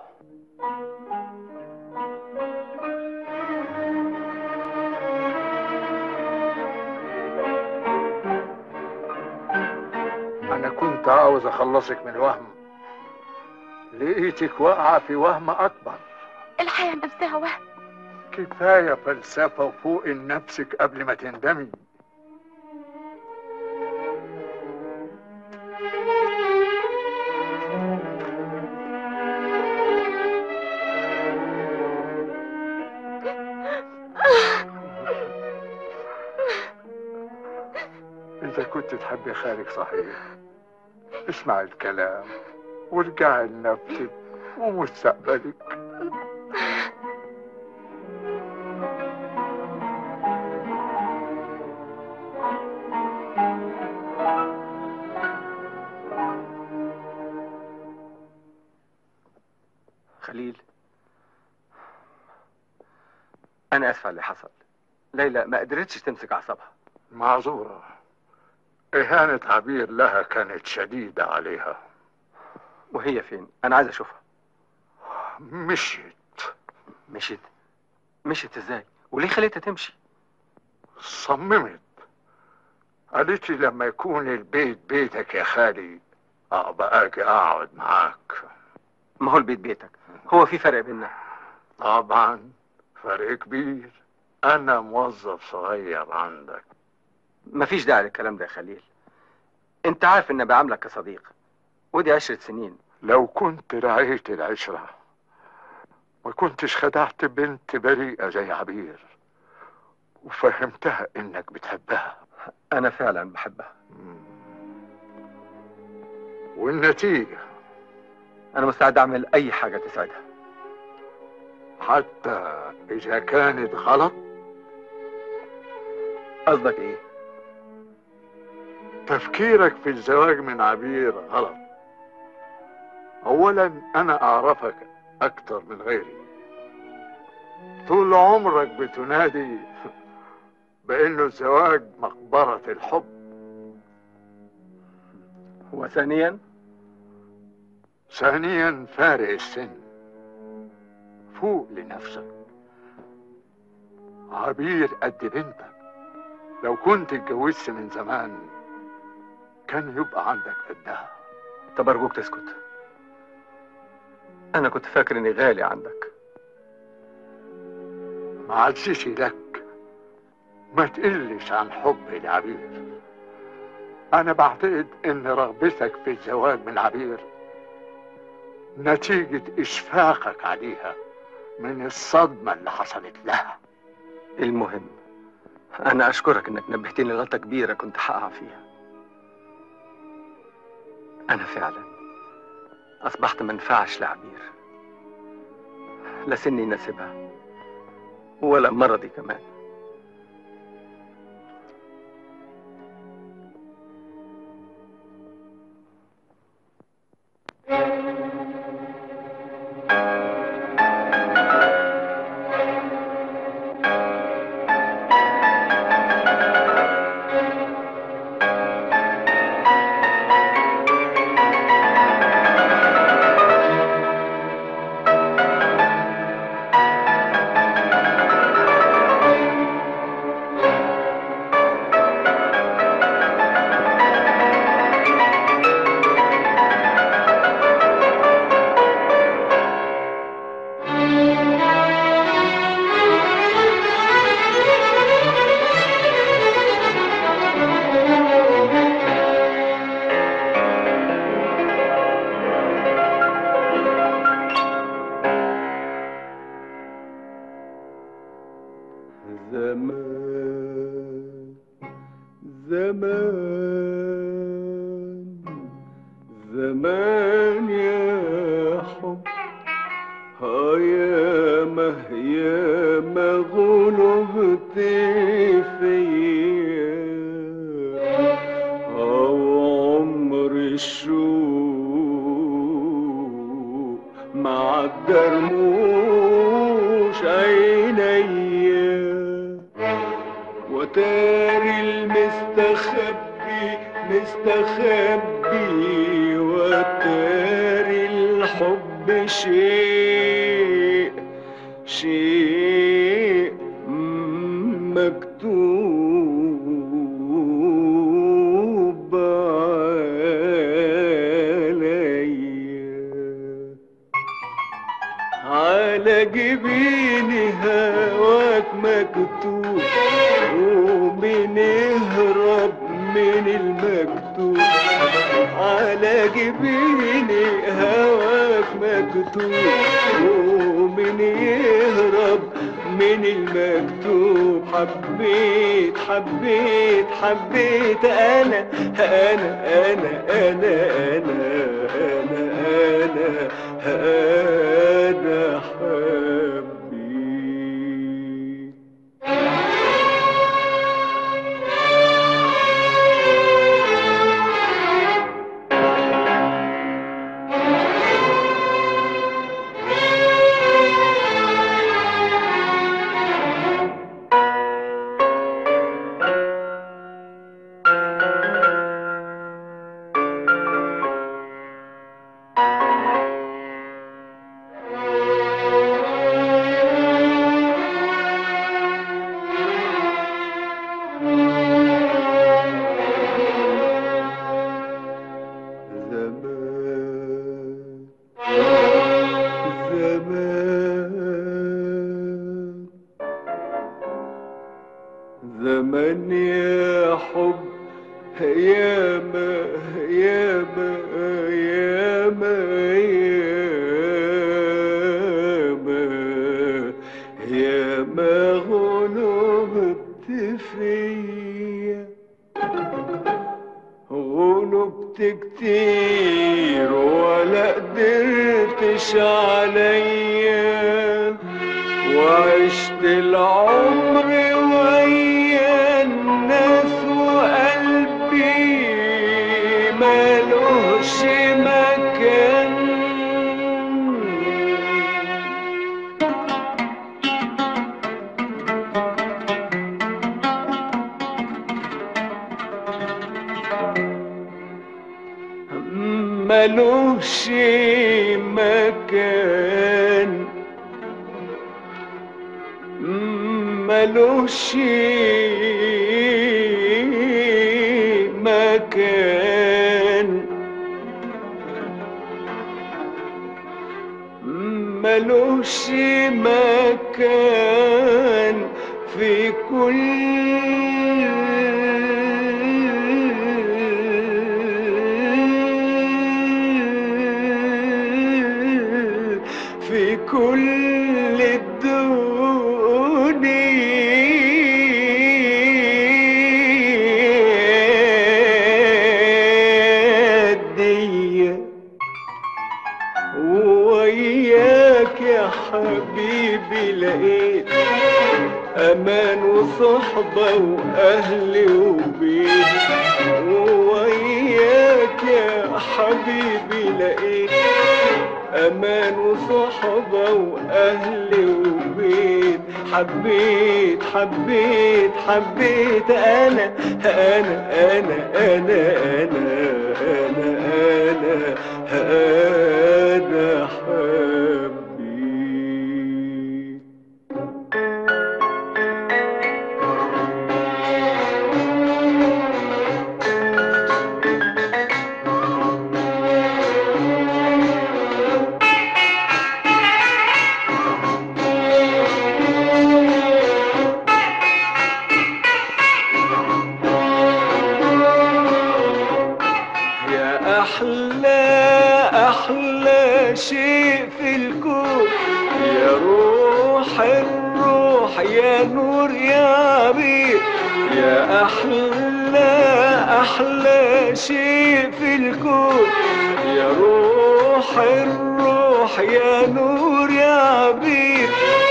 أنا كنت عاوز أخلصك من الوهم لقيتك واقعة في وهم أكبر الحياة نفسها وهم كفاية فلسفة وفوق نفسك قبل ما تندمي إذا كنت تحبي خالك صحيح اسمع الكلام وارجعي لنفسك ومستقبلك انا اسف على اللي حصل ليلى ما قدرتش تمسك اعصابها معذورة إهانة عبير لها كانت شديدة عليها وهي فين انا عايز اشوفها مشيت مشيت مشيت ازاي وليه خليتها تمشي صممت قالت لي لما يكون البيت بيتك يا خالي أبقى أجي أقعد معاك ما هو البيت بيتك هو في فرق بيننا طبعا فرق كبير أنا موظف صغير عندك مفيش داعي للكلام ده يا خليل انت عارف ان بعاملك كصديق ودي عشرة سنين لو كنت رعيت العشرة ما كنتش خدعت بنت بريئة زي عبير وفهمتها إنك بتحبها انا فعلا بحبها والنتيجة انا مستعد اعمل اي حاجة تسعدها حتى إذا كانت غلط قصدك ايه تفكيرك في الزواج من عبير غلط أولا أنا أعرفك أكتر من غيري طول عمرك بتنادي بأنه الزواج مقبرة الحب وثانيا ثانيا فارق السن فوق لنفسك عبير قد بنتك لو كنت اتجوزت من زمان كان يبقى عندك قدها طب ارجوك تسكت انا كنت فاكر اني غالي عندك ما عزش لك ما تقلش عن حبي لعبير انا بعتقد ان رغبتك في الزواج من عبير نتيجة اشفاقك عليها من الصدمة اللي حصلت لها المهم انا اشكرك انك نبهتني لغلطة كبيرة كنت هقع فيها انا فعلا اصبحت منفعش لعبير لا سني يناسبها ولا مرضي كمان زمان زمان زمان يا حب ها يا ما يا ما غلبت فيا أو عمر الشوق مع الدرموش عينيا وتاري المستخبي مستخبي وتاري الحب شيء شيء مكتوب عليا على جبيني هواك مكتوب وبنهرب من المكتوب على جبيني هواك مكتوب ومن يهرب من المكتوب حبيت حبيت حبيت انا انا انا انا انا انا انا انا حبيت زمان يا حب يا ما يا ما يا ما يا ما يا ما غلبت فيا غلبت كتير ولا قدرتش عليا وعشت العمر ويا الناس وقلبي ملوش مكان ملوش مكان ملوش مكان ملوش مكان في كل في كل الدنيا دي وياك يا حبيبي لقيت امان وصحبة واهل وبيت وياك يا حبيبي لقيت امان وصحبة واهل وبيت حبيت حبيت حبيت انا انا انا انا انا انا انا انا حبيت يا أحلى أحلى شيء في الكون يا روح الروح يا نور يا عبيد يا أحلى أحلى شيء في الكون يا روح الروح يا نور يا عبيد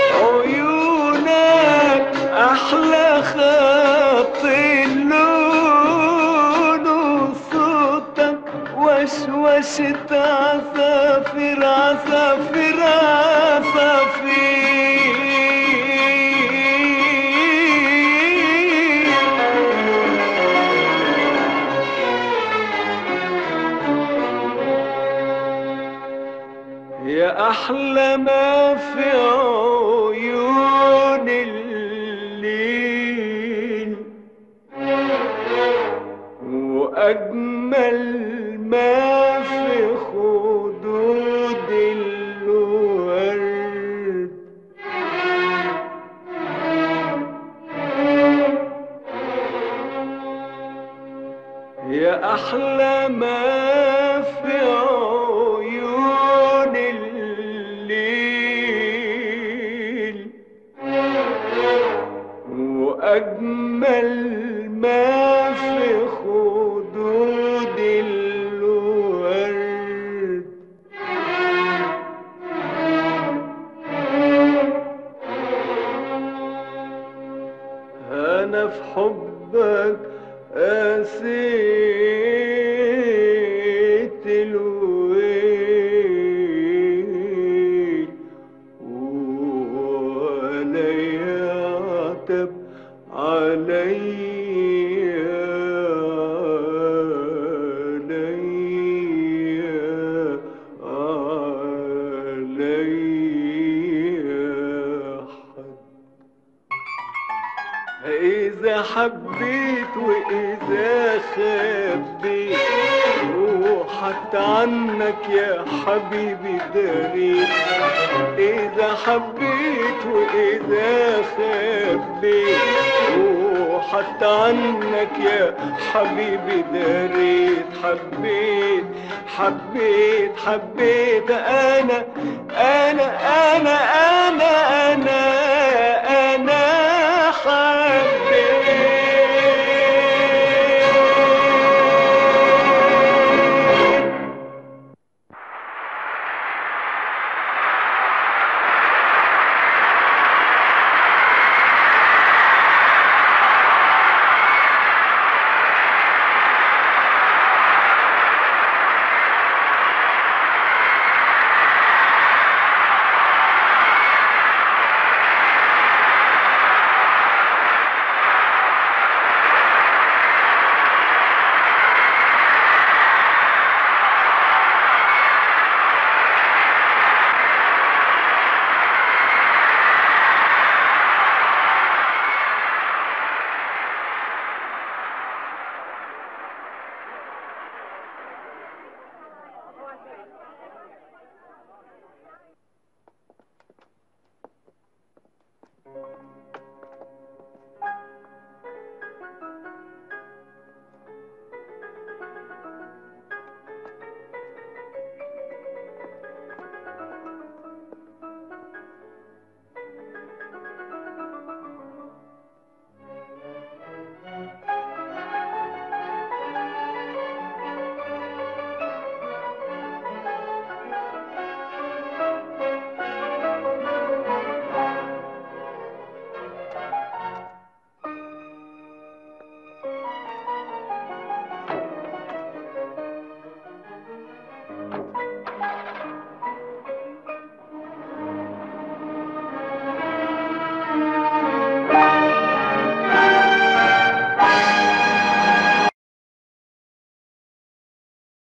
عيونك أحلى خط اللون وصوتك وشوشة عصافير عصافير عصافير يا أحلى ما في عيون الليل وأجمل ما في خدود الورد يا أحلى ما في عيون الليل وأجمل ما في خدود الورد أنا في حبك قاسيت الويل ولا يعتب عليا عليا عليا حد إذا حبيت وإذا خبيت روح وحتى عنك يا حبيبي دريت إذا حبيت وإذا خبيت وحتى عنك يا حبيبي دريت حبيت حبيت حبيت أنا أنا أنا أنا